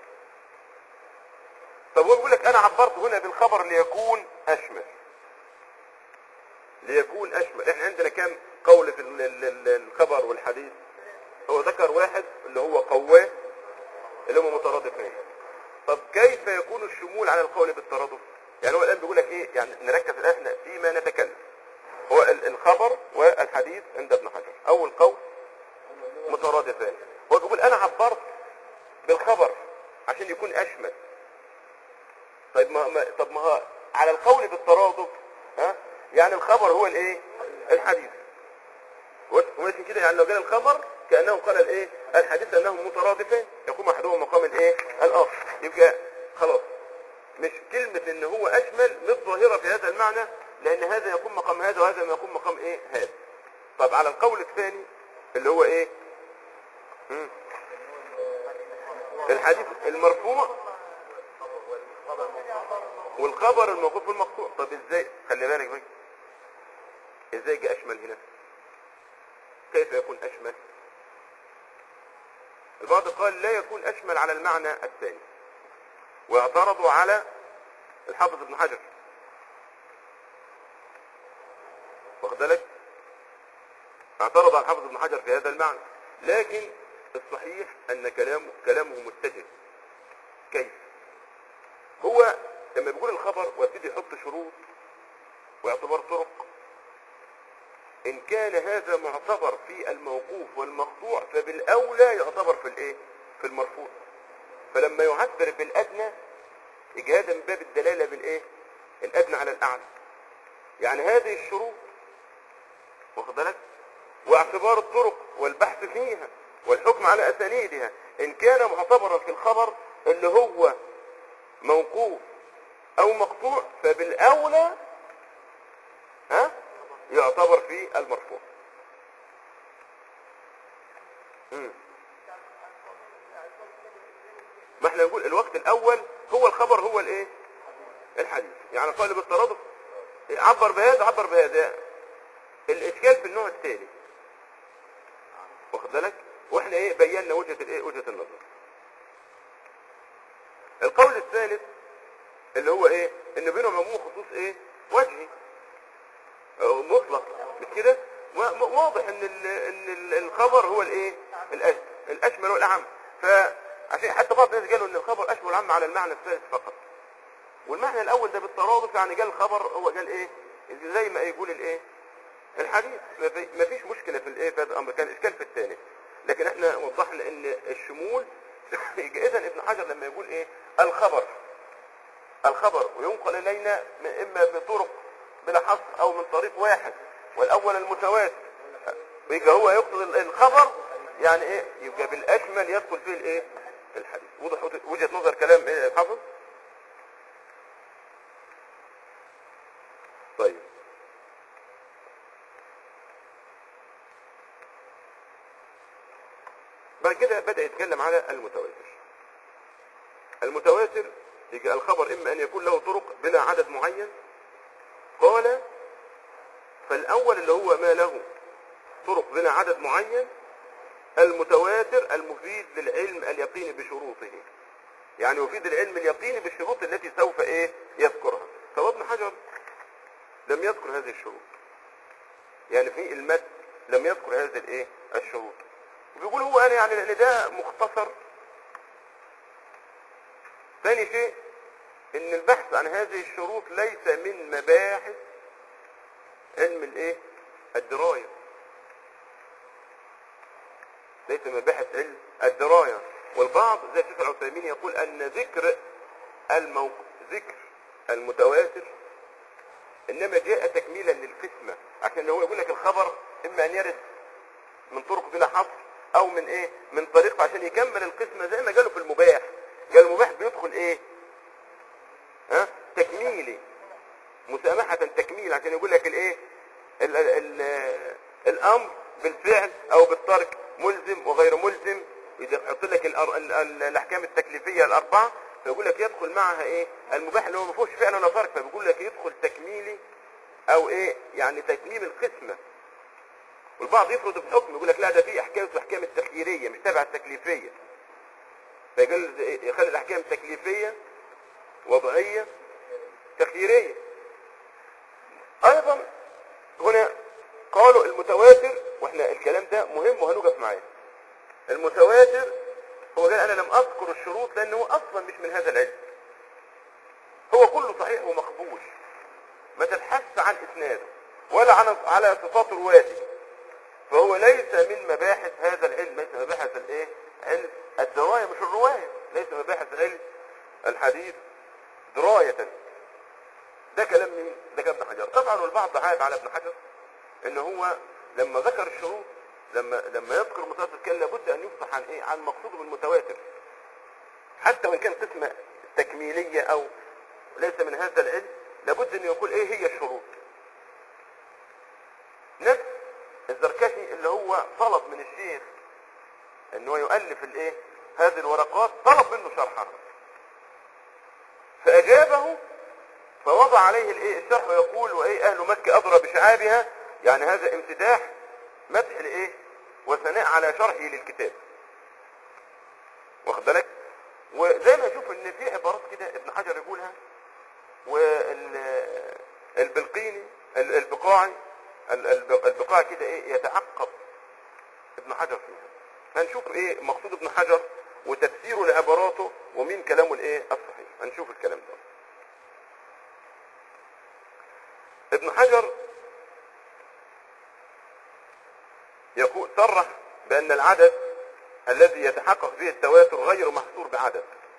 طب هو بيقول لك انا عبرت هنا بالخبر ليكون اشمل ليكون اشمل احنا عندنا كام قول في ال- ال- ال- الخبر والحديث هو ذكر واحد اللي هو قواه اللي هم مترادفين طب كيف يكون الشمول على القول بالترادف يعني هو الان بيقول لك ايه يعني نركز الان احنا فيما نتكلم هو ال- الخبر والحديث عند ابن حجر اول قول مترادفان هو بيقول انا عبرت بالخبر عشان يكون اشمل طيب ما ما- طب ما هو على القول بالترادف ها يعني الخبر هو الايه الحديث وماشي كده يعني لو جاء الخبر كانه قال الايه الحديث انهم مترادفان يقوم احدهما مقام الايه الاخر يبقى خلاص مش كلمة ان هو اشمل مش ظاهرة في هذا المعنى لان هذا يقوم مقام هذا وهذا ما يقوم مقام ايه هذا طب على القول الثاني اللي هو ايه مم. الحديث المرفوع والخبر الموقوف والمقطوع طب ازاي خلي بالك بقى ازاي جاء اشمل هنا كيف يكون اشمل البعض قال لا يكون اشمل على المعنى الثاني واعترضوا على الحافظ ابن حجر واخد بالك اعترض على الحافظ ابن حجر في هذا المعنى لكن الصحيح ان كلامه كلامه متجه كيف هو لما بيقول الخبر ويبتدي يحط شروط واعتبار طرق ان كان هذا معتبر في الموقوف والمقطوع فبالاولى يعتبر في الايه في المرفوع فلما يعبر بالادنى يجي هذا من باب الدلاله بالايه الادنى على الاعلى يعني هذه الشروط واخد بالك واعتبار الطرق والبحث فيها والحكم على اسانيدها ان كان معتبرا في الخبر اللي هو موقوف او مقطوع فبالاولى ها يعتبر في المرفوع مم. ما احنا نقول الوقت الاول هو الخبر هو الايه الحديث يعني قال بالترادف عبر بهذا عبر بهذا الاشكال في النوع الثاني واخد بالك واحنا ايه بينا وجهه الايه وجهه النظر القول الثالث اللي هو ايه ان بينهم عموم خصوص ايه وجهي أو مطلق مش كده و- م- واضح ان ال ان ال الخبر هو الايه الأش- الاشمل والاعم فعشان حتى بعض الناس قالوا ان الخبر اشمل والاعم على المعنى الثالث فقط والمعنى الاول ده بالترادف يعني قال الخبر هو قال ايه زي ما يقول الايه الحديث ما في- ما فيش مشكله في الايه في هذا الامر كان اشكال في الثاني لكن احنا وضحنا ان الشمول اذا ابن حجر لما يقول ايه الخبر الخبر وينقل الينا من- اما بطرق بلا حصر او من طريق واحد والاول المتواتر يبقى هو يقصد ال- الخبر يعني ايه يبقى بالاشمل يدخل فيه الايه الحديث وضح وجهه نظر كلام ايه الحافظ طيب بعد كده بدأ يتكلم على المتواتر المتواتر يجي الخبر إما أن يكون له طرق بلا عدد معين قال فالأول اللي هو ما له طرق بلا عدد معين المتواتر المفيد للعلم اليقيني بشروطه يعني يفيد العلم اليقيني بالشروط التي سوف ايه يذكرها فهو ابن حجر لم يذكر هذه الشروط يعني في المد لم يذكر هذه الايه الشروط وبيقول هو انا يعني لان ده مختصر ثاني شيء ان البحث عن هذه الشروط ليس من مباحث علم الايه الدرايه ليس من مباحث علم الدرايه والبعض زي الشيخ العثيمين يقول ان ذكر الموق... ذكر المتواتر انما جاء تكميلا للقسمه عشان هو يقول لك الخبر اما ان يرد من طرق بلا حصر او من ايه من طريق عشان يكمل القسمه زي ما قالوا في المباح قال المباح بيدخل ايه ها تكميلي مسامحه تكميل عشان يقول لك الايه ال ال ال الامر بالفعل او بالترك ملزم وغير ملزم اذا يحط لك الأر... ال... ال... الاحكام التكليفيه الاربعه فيقول لك يدخل معها ايه المباح اللي هو ما فيهوش فعل ولا ترك فبيقول لك يدخل تكميلي او ايه يعني تكميل القسمه والبعض يفرض بحكم يقول لك لا ده في احكام الاحكام التخييريه مش تبع التكليفيه فيقول يخلي الاحكام تكليفيه وضعيه تخييريه ايضا هنا قالوا المتواتر واحنا الكلام ده مهم وهنوقف معاه المتواتر هو قال انا لم اذكر الشروط لانه اصلا مش من هذا العلم هو كله صحيح ومقبول ما تبحث عن اسناده ولا عن على صفات رواته فهو ليس من مباحث هذا العلم ليس مباحث الايه علم الدرايه مش الروايه ليس مباحث علم الحديث درايه ده كلام مين ده كلام ابن حجر طبعا والبعض عاب على ابن حجر ان هو لما ذكر الشروط لما لما يذكر المتواتر كان لابد ان يفصح عن ايه عن مقصوده بالمتواتر حتى وان كان قسمه تكميليه او ليس من هذا العلم لابد ان يقول ايه هي الشروط نفس الزركشي اللي هو طلب من الشيخ ان هو يؤلف الايه هذه الورقات طلب منه شرحها فاجابه فوضع عليه الايه الشرح ويقول وايه اهل مكه اضرى بشعابها يعني هذا امتداح مدح لايه وثناء على شرحه للكتاب واخد بالك وزي ما نشوف ان في عبارات كده ابن حجر يقولها والبلقيني البقاعي ال- الب- البقاع كده ايه يتعقب ابن حجر فيها هنشوف ايه مقصود ابن حجر وتفسيره لعباراته ومين كلامه الايه الصحيح هنشوف الكلام ده ابن حجر يقول صرح بان العدد الذي يتحقق به التواتر غير محصور بعدد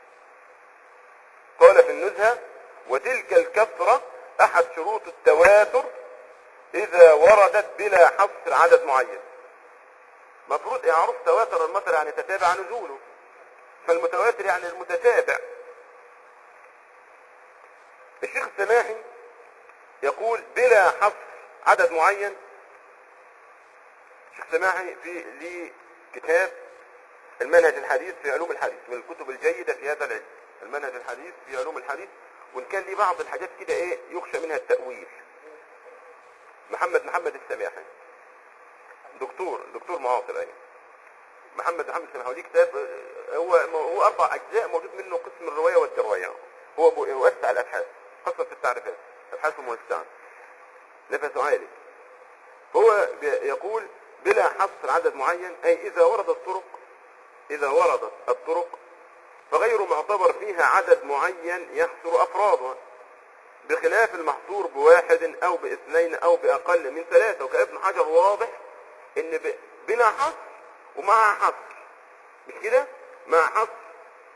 قال في النزهة وتلك الكثرة احد شروط التواتر اذا وردت بلا حصر عدد معين مفروض اعراف تواتر المطر يعني تتابع نزوله فالمتواتر يعني المتتابع الشيخ السماحي يقول بلا حصر عدد معين الشيخ السماحي في ليه كتاب المنهج الحديث في علوم الحديث من الكتب الجيدة في هذا العلم المنهج الحديث في علوم الحديث وان كان ليه بعض الحاجات كده ايه يخشى منها التأويل محمد محمد السماحي دكتور دكتور معاصر ايه محمد محمد السماحي وليه كتاب آه، هو هو اربع اجزاء موجود منه قسم الروايه والدرايه هو بو- يوسع الابحاث خاصه في التعريفات ابحاثه موسعه نفسه عالي هو بي- يقول بلا حصر عدد معين اي اذا وردت الطرق اذا وردت الطرق فغير معتبر فيها عدد معين يحصر افرادها بخلاف المحصور بواحد او باثنين او باقل من ثلاثة وكابن حجر واضح ان ب- بلا حصر ومع حصر مش كده مع حصر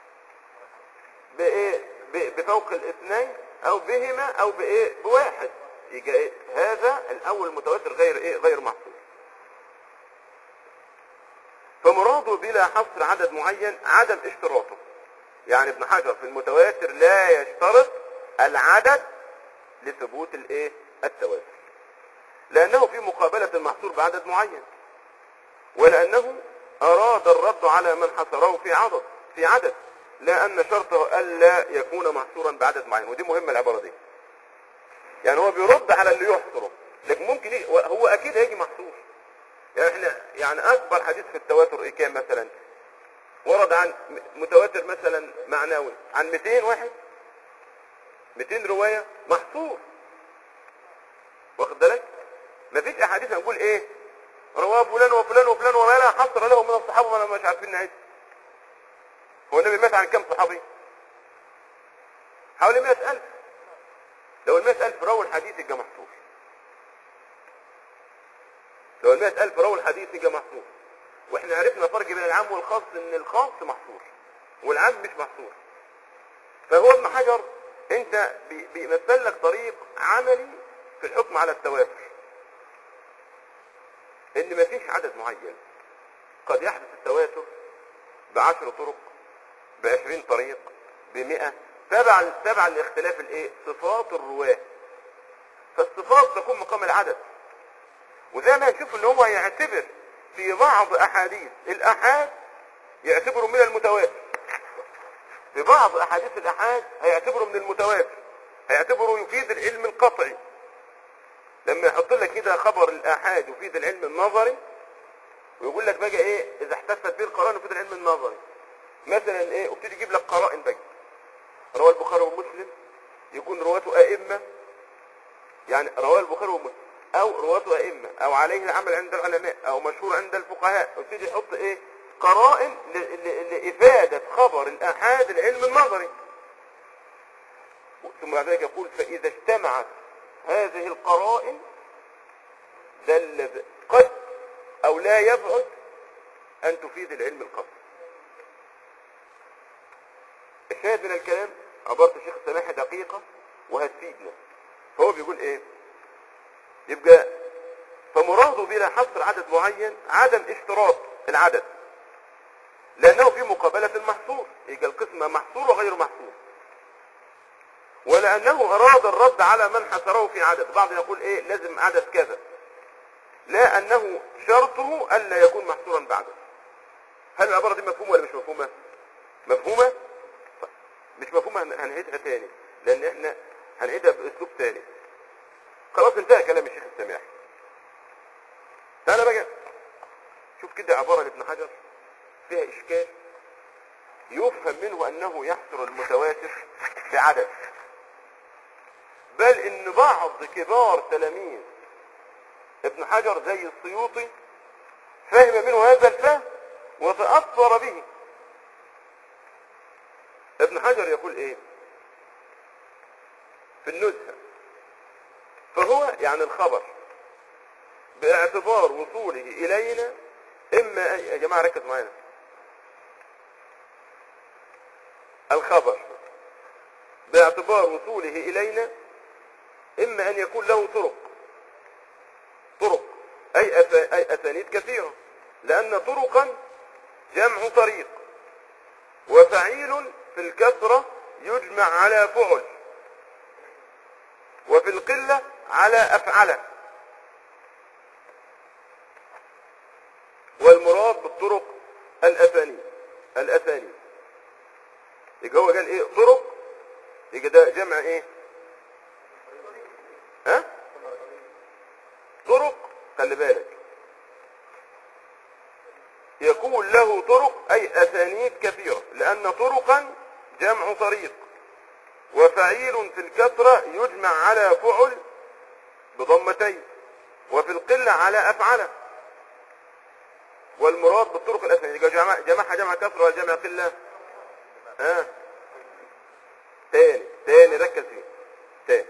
بايه ب- بفوق الاثنين او بهما او بايه بواحد يبقى إيه؟ هذا الاول المتواتر غير ايه غير محصور فمراده بلا حصر عدد معين عدم اشتراطه يعني ابن حجر في المتواتر لا يشترط العدد لثبوت الايه التواتر لانه في مقابلة المحصور بعدد معين ولانه اراد الرد على من حصره في عدد في عدد لا ان شرطه الا يكون محصورا بعدد معين ودي مهمة العبارة دي يعني هو بيرد على اللي يحصره لكن ممكن ي- هو اكيد هيجي محصور يعني احنا يعني اكبر حديث في التواتر ايه كام مثلا ورد عن م- متواتر مثلا معنوي عن 200 واحد 200 رواية محصور واخد بالك مفيش احاديث هنقول ايه رواه فلان وفلان وفلان وما لا حصر له من الصحابة ولا مش عارفين نعد هو النبي مات عن كم صحابي حوالي 100000 لو ال 100000 رووا الحديث يبقى محصور لو ال 100000 رووا الحديث يبقى محصور واحنا عرفنا فرق بين العام والخاص ان الخاص محصور والعام مش محصور فهو ابن حجر انت بي- بيمثل لك طريق عملي في الحكم على التواتر ان مفيش عدد معين قد يحدث التواتر بعشر طرق بعشرين طريق بمئة تبعا تبعا لاختلاف الايه صفات الرواه فالصفات تكون مقام العدد وزي ما هنشوف ان هو يعتبر في بعض احاديث الاحاد يعتبره من المتواتر في بعض احاديث الاحاد هيعتبره من المتواتر هيعتبره يفيد العلم القطعي لما يحط لك كده خبر الاحاد يفيد العلم النظري ويقول لك بقى ايه اذا احتفت به القرائن يفيد العلم النظري مثلا ايه وابتدي يجيب لك قرائن بقى رواه البخاري ومسلم يكون رواته ائمه يعني رواه البخاري ومسلم او رواته ائمه او عليه العمل عند العلماء او مشهور عند الفقهاء ويبتدي يحط ايه قرائن ل- ل- لافاده خبر الاحاد العلم النظري ثم بعد ذلك يقول فاذا اجتمعت هذه القرائن دل ذ- قد او لا يبعد ان تفيد العلم القطعي الشاهد من الكلام عبارة الشيخ السماحي دقيقة وهتفيدنا فهو بيقول ايه يبقى فمراده بلا حصر عدد معين عدم اشتراط العدد لانه في مقابلة المحصور يبقى القسم محصور وغير محصور ولانه اراد الرد على من حصره في عدد بعض يقول ايه لازم عدد كذا لا انه شرطه الا يكون محصورا بعده هل العبارة دي مفهومة ولا مش مفهومة مفهومة طيب. مش مفهومة هن- هنعيدها تاني لان احنا هنعيدها باسلوب تاني خلاص انتهى كلام الشيخ السماحي تعالى بقى شوف كده عبارة لابن حجر فيها اشكال يفهم منه انه يحصر المتواتر بعدد بل ان بعض كبار تلاميذ ابن حجر زي السيوطي فهم منه هذا الفهم وتأثر به ابن حجر يقول ايه في النزهة فهو يعني الخبر باعتبار وصوله الينا اما أن- يا جماعة ركز معانا الخبر باعتبار وصوله الينا اما ان يكون له طرق طرق اي أسا- اي اسانيد كثيرة لان طرقا جمع طريق وفعيل في الكثرة يجمع على فعل وفي القلة على أفعله والمراد بالطرق الأثاني الأثاني يبقى هو قال ايه طرق يبقى ده جمع ايه ها طرق خلي بالك يكون له طرق اي اسانيد كثيرة لان طرقا جمع طريق وفعيل في الكثرة يجمع على فعل بضمتين وفي القلة على افعله والمراد بالطرق الاسانيد يبقى جمع جمعها جمع كثرة ولا جمع قلة ها تاني تاني ركز فيه تاني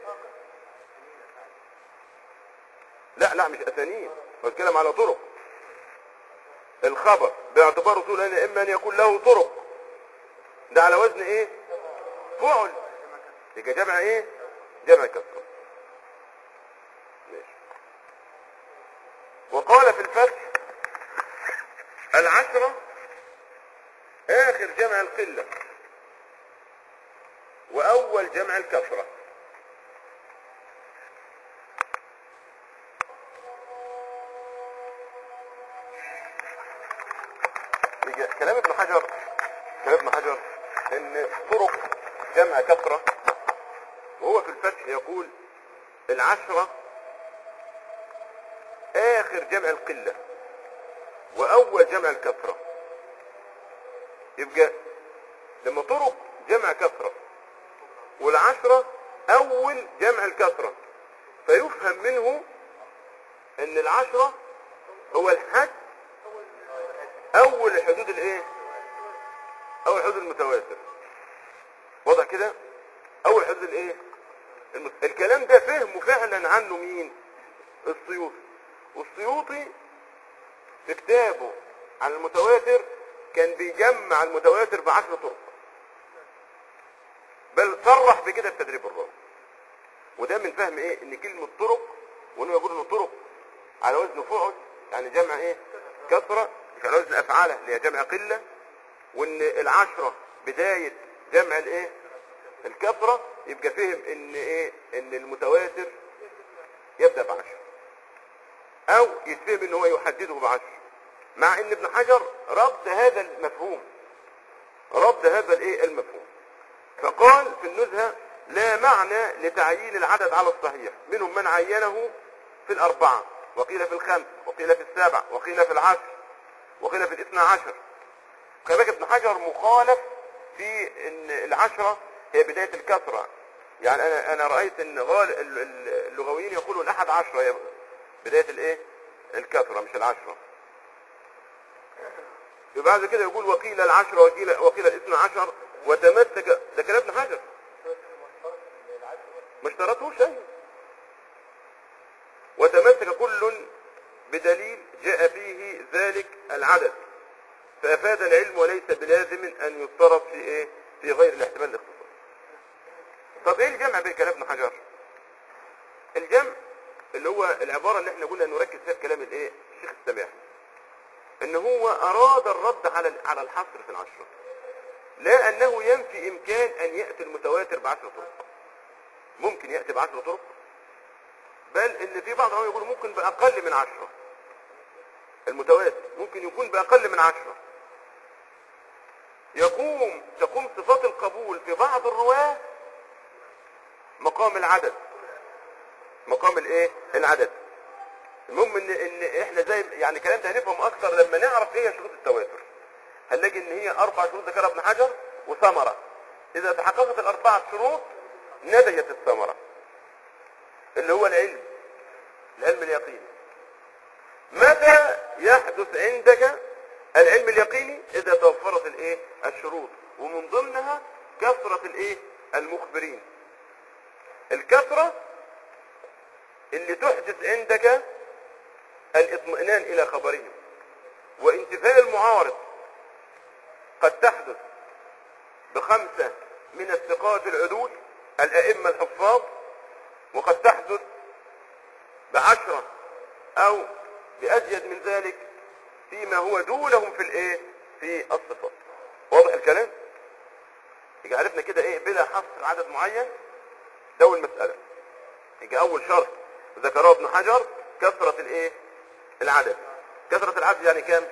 لا لا مش اسانيد بتكلم على طرق الخبر باعتبار رسول ان اما ان يكون له طرق ده على وزن ايه فعل يبقى جمع ايه جمع كسر ماشي وقال في الفتح العشرة اخر جمع القلة واول جمع الكثرة يجي كلام ابن حجر كلام ابن حجر ان طرق جمع كثرة وهو في الفتح يقول العشرة اخر جمع القلة واول جمع الكثرة يبقى لما طرق جمع كثرة والعشرة اول جمع الكثرة فيفهم منه ان العشرة هو الحد اول الحدود الايه اول حدود المتواتر واضح كده اول حدود الايه المت... الكلام ده فهمه فعلا عنه مين السيوطي والسيوطي في كتابه عن المتواتر كان بيجمع المتواتر بعشر طرق بل صرح بكده في تدريب الراوي وده من فهم ايه ان كلمة طرق وانه يقول انه طرق على وزن فعل يعني جمع ايه كثرة مش على وزن افعاله اللي هي جمع قلة وان العشرة بداية جمع الايه الكثرة يبقى فهم ان ايه ان المتواتر يبدأ بعشر او يتفهم ان هو يحدده بعشر مع ان ابن حجر رد هذا المفهوم رد هذا الايه المفهوم فقال في النزهة لا معنى لتعيين العدد على الصحيح منهم من عينه في الأربعة وقيل في الخمس وقيل في السبع وقيل في العشر وقيل في الاثنى عشر كذلك ابن حجر مخالف في ان العشرة هي بداية الكثرة يعني انا انا رأيت ان غال ال- ال- اللغويين يقولون احد عشرة هي بداية الايه الكثرة مش العشرة وبعد كده يقول وقيل العشرة وقيل وقيل الاثنى عشر وتمسك ده كلام ابن حجر ما اشترطوش شيء وتمسك كل بدليل جاء فيه ذلك العدد فافاد العلم وليس بلازم ان يضطرب في ايه في غير الاحتمال الاختصاصي طب ايه الجمع بين كلام ابن حجر الجمع اللي هو العبارة اللي احنا قلنا نركز فيها في كلام الايه الشيخ السماحي ان هو اراد الرد على على الحصر في العشرة لا انه ينفي امكان ان يأتي المتواتر بعشر طرق ممكن يأتي بعشر طرق بل ان في بعض العلماء يقولوا ممكن باقل من عشرة المتواتر ممكن يكون باقل من عشرة يقوم تقوم صفات القبول في بعض الرواه مقام العدد مقام الايه العدد المهم ان ان احنا زي يعني الكلام ده هنفهم اكتر لما نعرف ايه هي شروط التواتر هنلاقي ان هي اربع شروط ذكرها ابن حجر وثمره اذا تحققت الاربعه شروط نتجت الثمره اللي هو العلم العلم اليقيني متى يحدث عندك العلم اليقيني اذا توفرت الايه الشروط ومن ضمنها كثرة الايه المخبرين الكثرة اللي تحدث عندك الاطمئنان الى خبرهم وانتفاء المعارض قد تحدث بخمسة من الثقات العدول الائمة الحفاظ وقد تحدث بعشرة او بازيد من ذلك فيما هو دونهم في الايه في الصفات واضح الكلام يبقى عرفنا كده ايه بلا حصر عدد معين ده اول مسألة يبقى اول شرط ذكره ابن حجر كثرة الايه العدد كثرة العدد يعني كام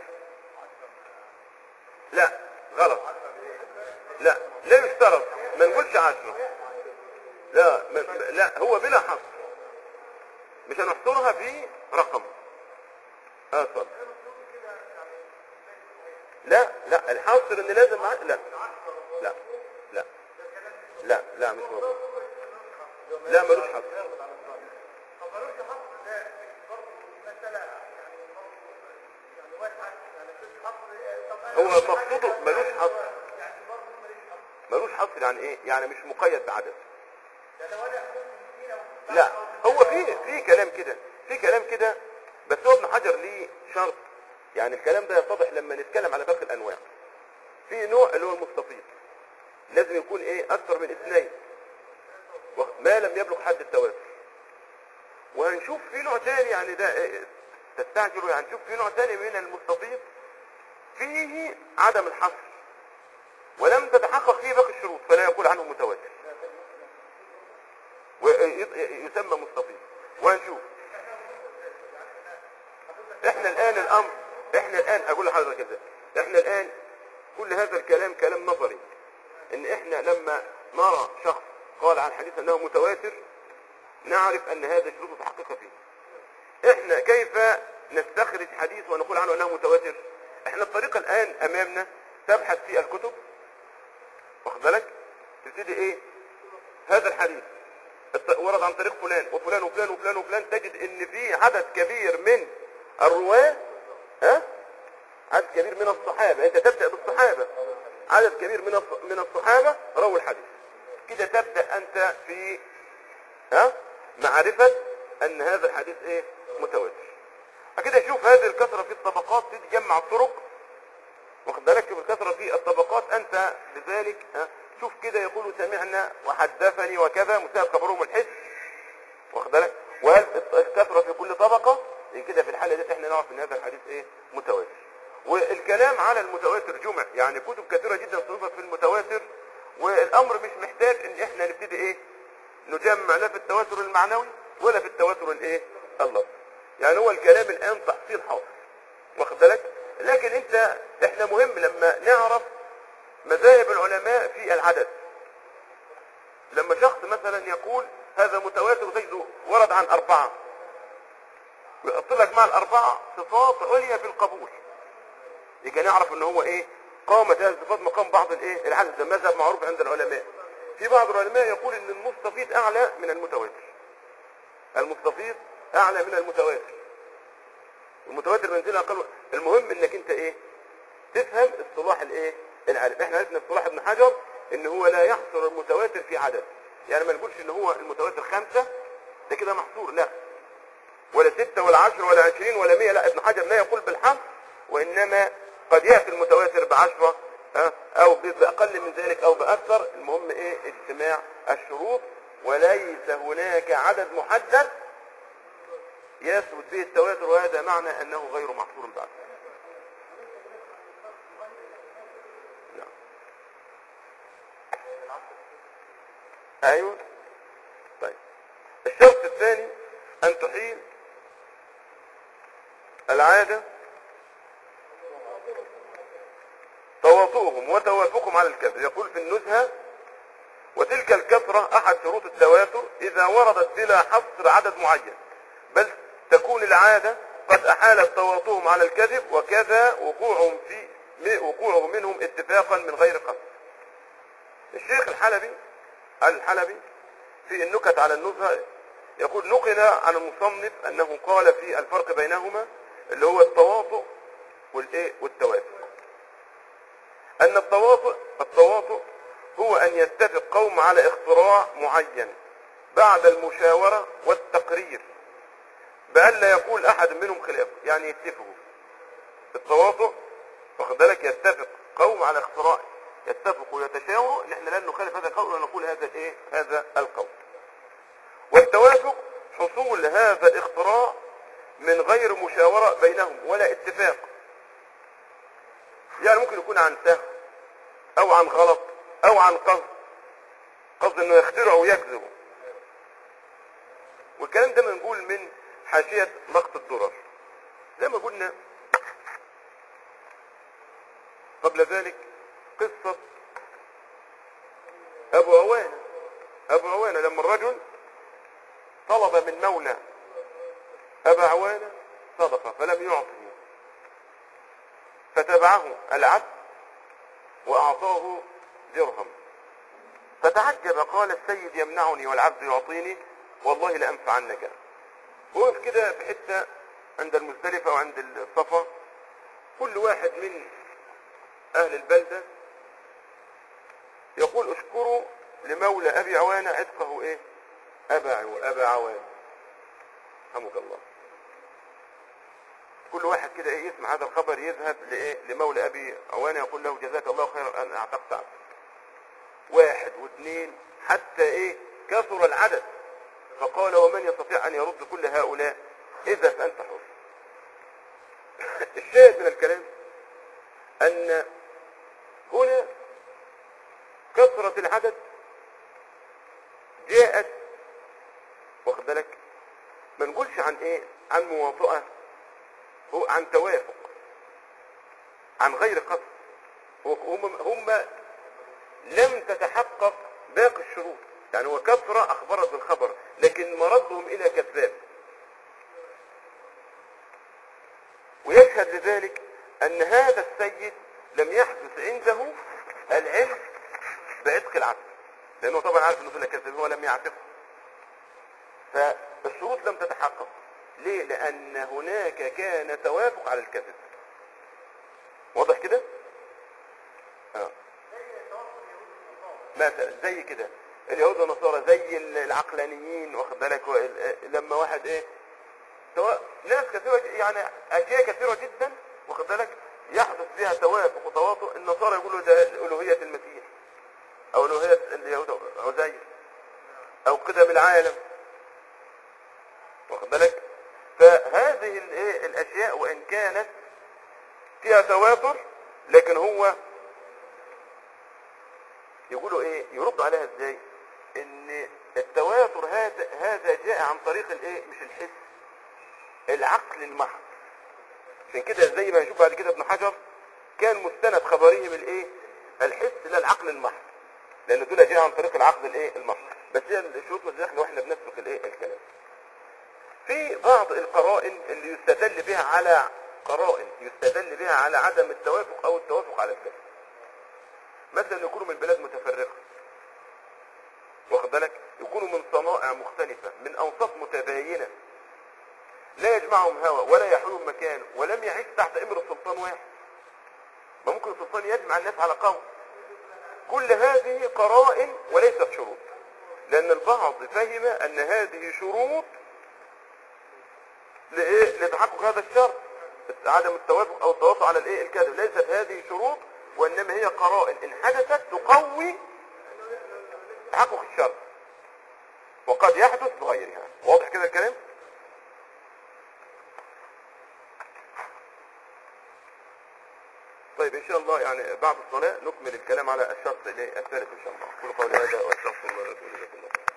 لا غلط لا لا يشترط ما نقولش عشرة لا ما لا هو بلا حصر مش هنحصرها في رقم اه اتفضل لا لا الحصر ان لازم مع... لا لا لا لا لا مش موجود لا ملوش حصر هو مقصوده ملوش حصر ملوش حصر يعني ايه يعني مش مقيد بعدد لا هو في في كلام كده في كلام كده بس هو ابن حجر ليه شرط يعني الكلام ده يتضح لما نتكلم على باقي الانواع في نوع اللي هو المستفيض لازم يكون ايه اكثر من اثنين ما لم يبلغ حد التواتر وهنشوف في نوع تاني يعني ده إيه تستعجلوا يعني نشوف في نوع تاني من المستفيض فيه عدم الحصر ولم تتحقق فيه باقي الشروط فلا يقول عنه متواتر ويسمى مستفيض وهنشوف احنا الان الامر احنا الان اقول لحضرتك كده احنا الان كل هذا الكلام كلام نظري ان احنا لما نرى شخص قال عن حديث انه متواتر نعرف ان هذا شروط متحققه فيه احنا كيف نستخرج حديث ونقول عنه انه متواتر احنا الطريقه الان امامنا تبحث في الكتب واخد بالك تبتدي ايه هذا الحديث الت- ورد عن طريق فلان وفلان وفلان وفلان وفلان تجد ان في عدد كبير من الرواه ها عدد كبير من الصحابه انت تبدا بالصحابه عدد كبير من الص- من الصحابه رووا الحديث كده تبدا انت في ها معرفه ان هذا الحديث ايه متواتر فكده شوف هذه الكثره في الطبقات تتجمع الطرق واخد بالك شوف الكثره في الطبقات انت لذلك ها شوف كده يقول سمعنا وحدثني وكذا مساء خبرهم الحس واخد بالك وهل الكثره في كل طبقه إن كده في الحاله دي احنا نعرف ان هذا الحديث ايه متواتر والكلام على المتواتر جمع يعني كتب كثيره جدا صنفت في المتواتر والامر مش محتاج ان احنا نبتدي ايه نجمع لا في التواتر المعنوي ولا في التواتر الايه اللفظي يعني هو الكلام الان تحصيل حاصل واخد بالك لكن انت احنا مهم لما نعرف مذاهب العلماء في العدد لما شخص مثلا يقول هذا متواتر وتجده ورد عن أربعة ويحط لك مع الأربعة صفات عليا في القبول يبقى نعرف ان هو ايه قامت هذه الصفات مقام بعض الايه العدد ده مذهب معروف عند العلماء في بعض العلماء يقول ان المستفيض اعلى من المتواتر المستفيض اعلى من المتواتر المتواتر منزله اقل المهم انك انت ايه تفهم اصطلاح الايه العالم احنا عرفنا اصطلاح ابن حجر ان هو لا يحصر المتواتر في عدد يعني ما نقولش ان هو المتواتر خمسة ده كده محصور لا ولا ستة ولا عشر ولا عشرين ولا مية لا ابن حجر لا يقول بالحصر وانما قد يأتي المتواتر بعشرة ها، او باقل من ذلك او باكثر المهم ايه اجتماع الشروط وليس هناك عدد محدد يثبت به التواتر وهذا معنى انه غير محصور بعد نعم. ايوه طيب الشرط الثاني ان تحيل العادة تواطؤهم وتوافقهم على الكذب يقول في النزهة وتلك الكثرة احد شروط التواتر اذا وردت بلا حصر عدد معين بل تكون العادة قد احالت تواطؤهم على الكذب وكذا وقوعهم في وقوعهم منهم اتفاقا من غير قصد الشيخ الحلبي الحلبي في النكت على النزهة يقول نقل عن المصنف انه قال في الفرق بينهما اللي هو التواطؤ والايه والتوافق ان التواطؤ التواطؤ هو ان يتفق قوم على اختراع معين بعد المشاورة والتقرير بأن لا يقول احد منهم خلافه يعني يتفقوا التواطؤ واخد بالك يتفق قوم على اختراع يتفقوا ويتشاوروا ان احنا لن نخالف هذا القول ولا نقول هذا الايه هذا القول والتوافق حصول هذا الاختراع من غير مشاورة بينهم ولا اتفاق يعني ممكن يكون عن سهو او عن غلط او عن قصد قصد انه يخترع ويكذب والكلام ده منقول من حاشية لقط الدرر زي ما قلنا قبل ذلك قصة ابو عوانة ابو عوانة لما الرجل طلب من مولى ابا عوانة صدقة فلم يعطه فتبعه العبد واعطاه درهم فتعجب قال السيد يمنعني والعبد يعطيني والله لأنفعنك وقف كده في حتة عند المزدلفة وعند الصفا كل واحد من أهل البلدة يقول اشكروا لمولى أبي عوانة عتقه إيه أبا عو- أبا عوانة رحمك الله كل واحد كده إيه يسمع هذا الخبر يذهب لإيه لمولى أبي عوانة يقول له جزاك الله خيرا أن أعتقت عبدك واحد واثنين حتى ايه كثر العدد فقال ومن يستطيع ان يرد كل هؤلاء اذا فانت حر الشاهد من الكلام ان هنا كثرة العدد جاءت واخد بالك ما نقولش عن ايه عن مواطئة هو عن توافق عن غير قصد هو- هم هم لم تتحقق باقي الشروط يعني هو كثرة أخبرت بالخبر لكن مردهم إلى كذاب ويشهد لذلك أن هذا السيد لم يحدث عنده العلم بعتق العبد لأنه طبعا عارف أنه دول كذاب هو لم يعتقه فالشروط لم تتحقق ليه؟ لأن هناك كان توافق على الكذب واضح كده؟ آه. مثلا زي كده اليهود والنصارى زي العقلانيين واخد بالك و- لما واحد ايه سواء ناس كثيرة ج- يعني اشياء كثيرة جدا واخد بالك يحدث فيها توافق وتواطؤ النصارى يقولوا ده الوهية المسيح او الوهية اليهود عزير او قدم العالم واخد بالك فهذه الايه الاشياء وان كانت فيها تواتر لكن هو يقولوا ايه يردوا عليها ازاي ان التواتر هذا هذا جاء عن طريق الايه مش الحس العقل المحض عشان كده زي ما هنشوف بعد كده ابن حجر كان مستند خبرهم الايه الحس لا العقل المحض لان دول جاء عن طريق العقل الايه المحض بس هي الشروط والزخم واحنا بنسبق الايه الكلام في بعض القرائن اللي يستدل بها على قرائن يستدل بها على عدم التوافق او التوافق على الكذب مثلا يكونوا من بلاد متفرقة واخد بالك يكونوا من صنائع مختلفة من أوساط متباينة لا يجمعهم هوى ولا يحولهم مكان ولم يعيش تحت امر سلطان واحد ما ممكن السلطان يجمع الناس على قول كل هذه قرائن وليست شروط لأن البعض فهم أن هذه شروط لإيه؟ لتحقق هذا الشرط عدم التوافق أو التواطؤ على الإيه الكذب ليست هذه شروط وإنما هي قرائن إن حدثت تقوي تحقق الشرط وقد يحدث بغيرها واضح كده الكلام طيب ان شاء الله يعني بعد الصلاة نكمل الكلام على الشرط الثالث ان شاء الله كل قول هذا واستغفر الله لكم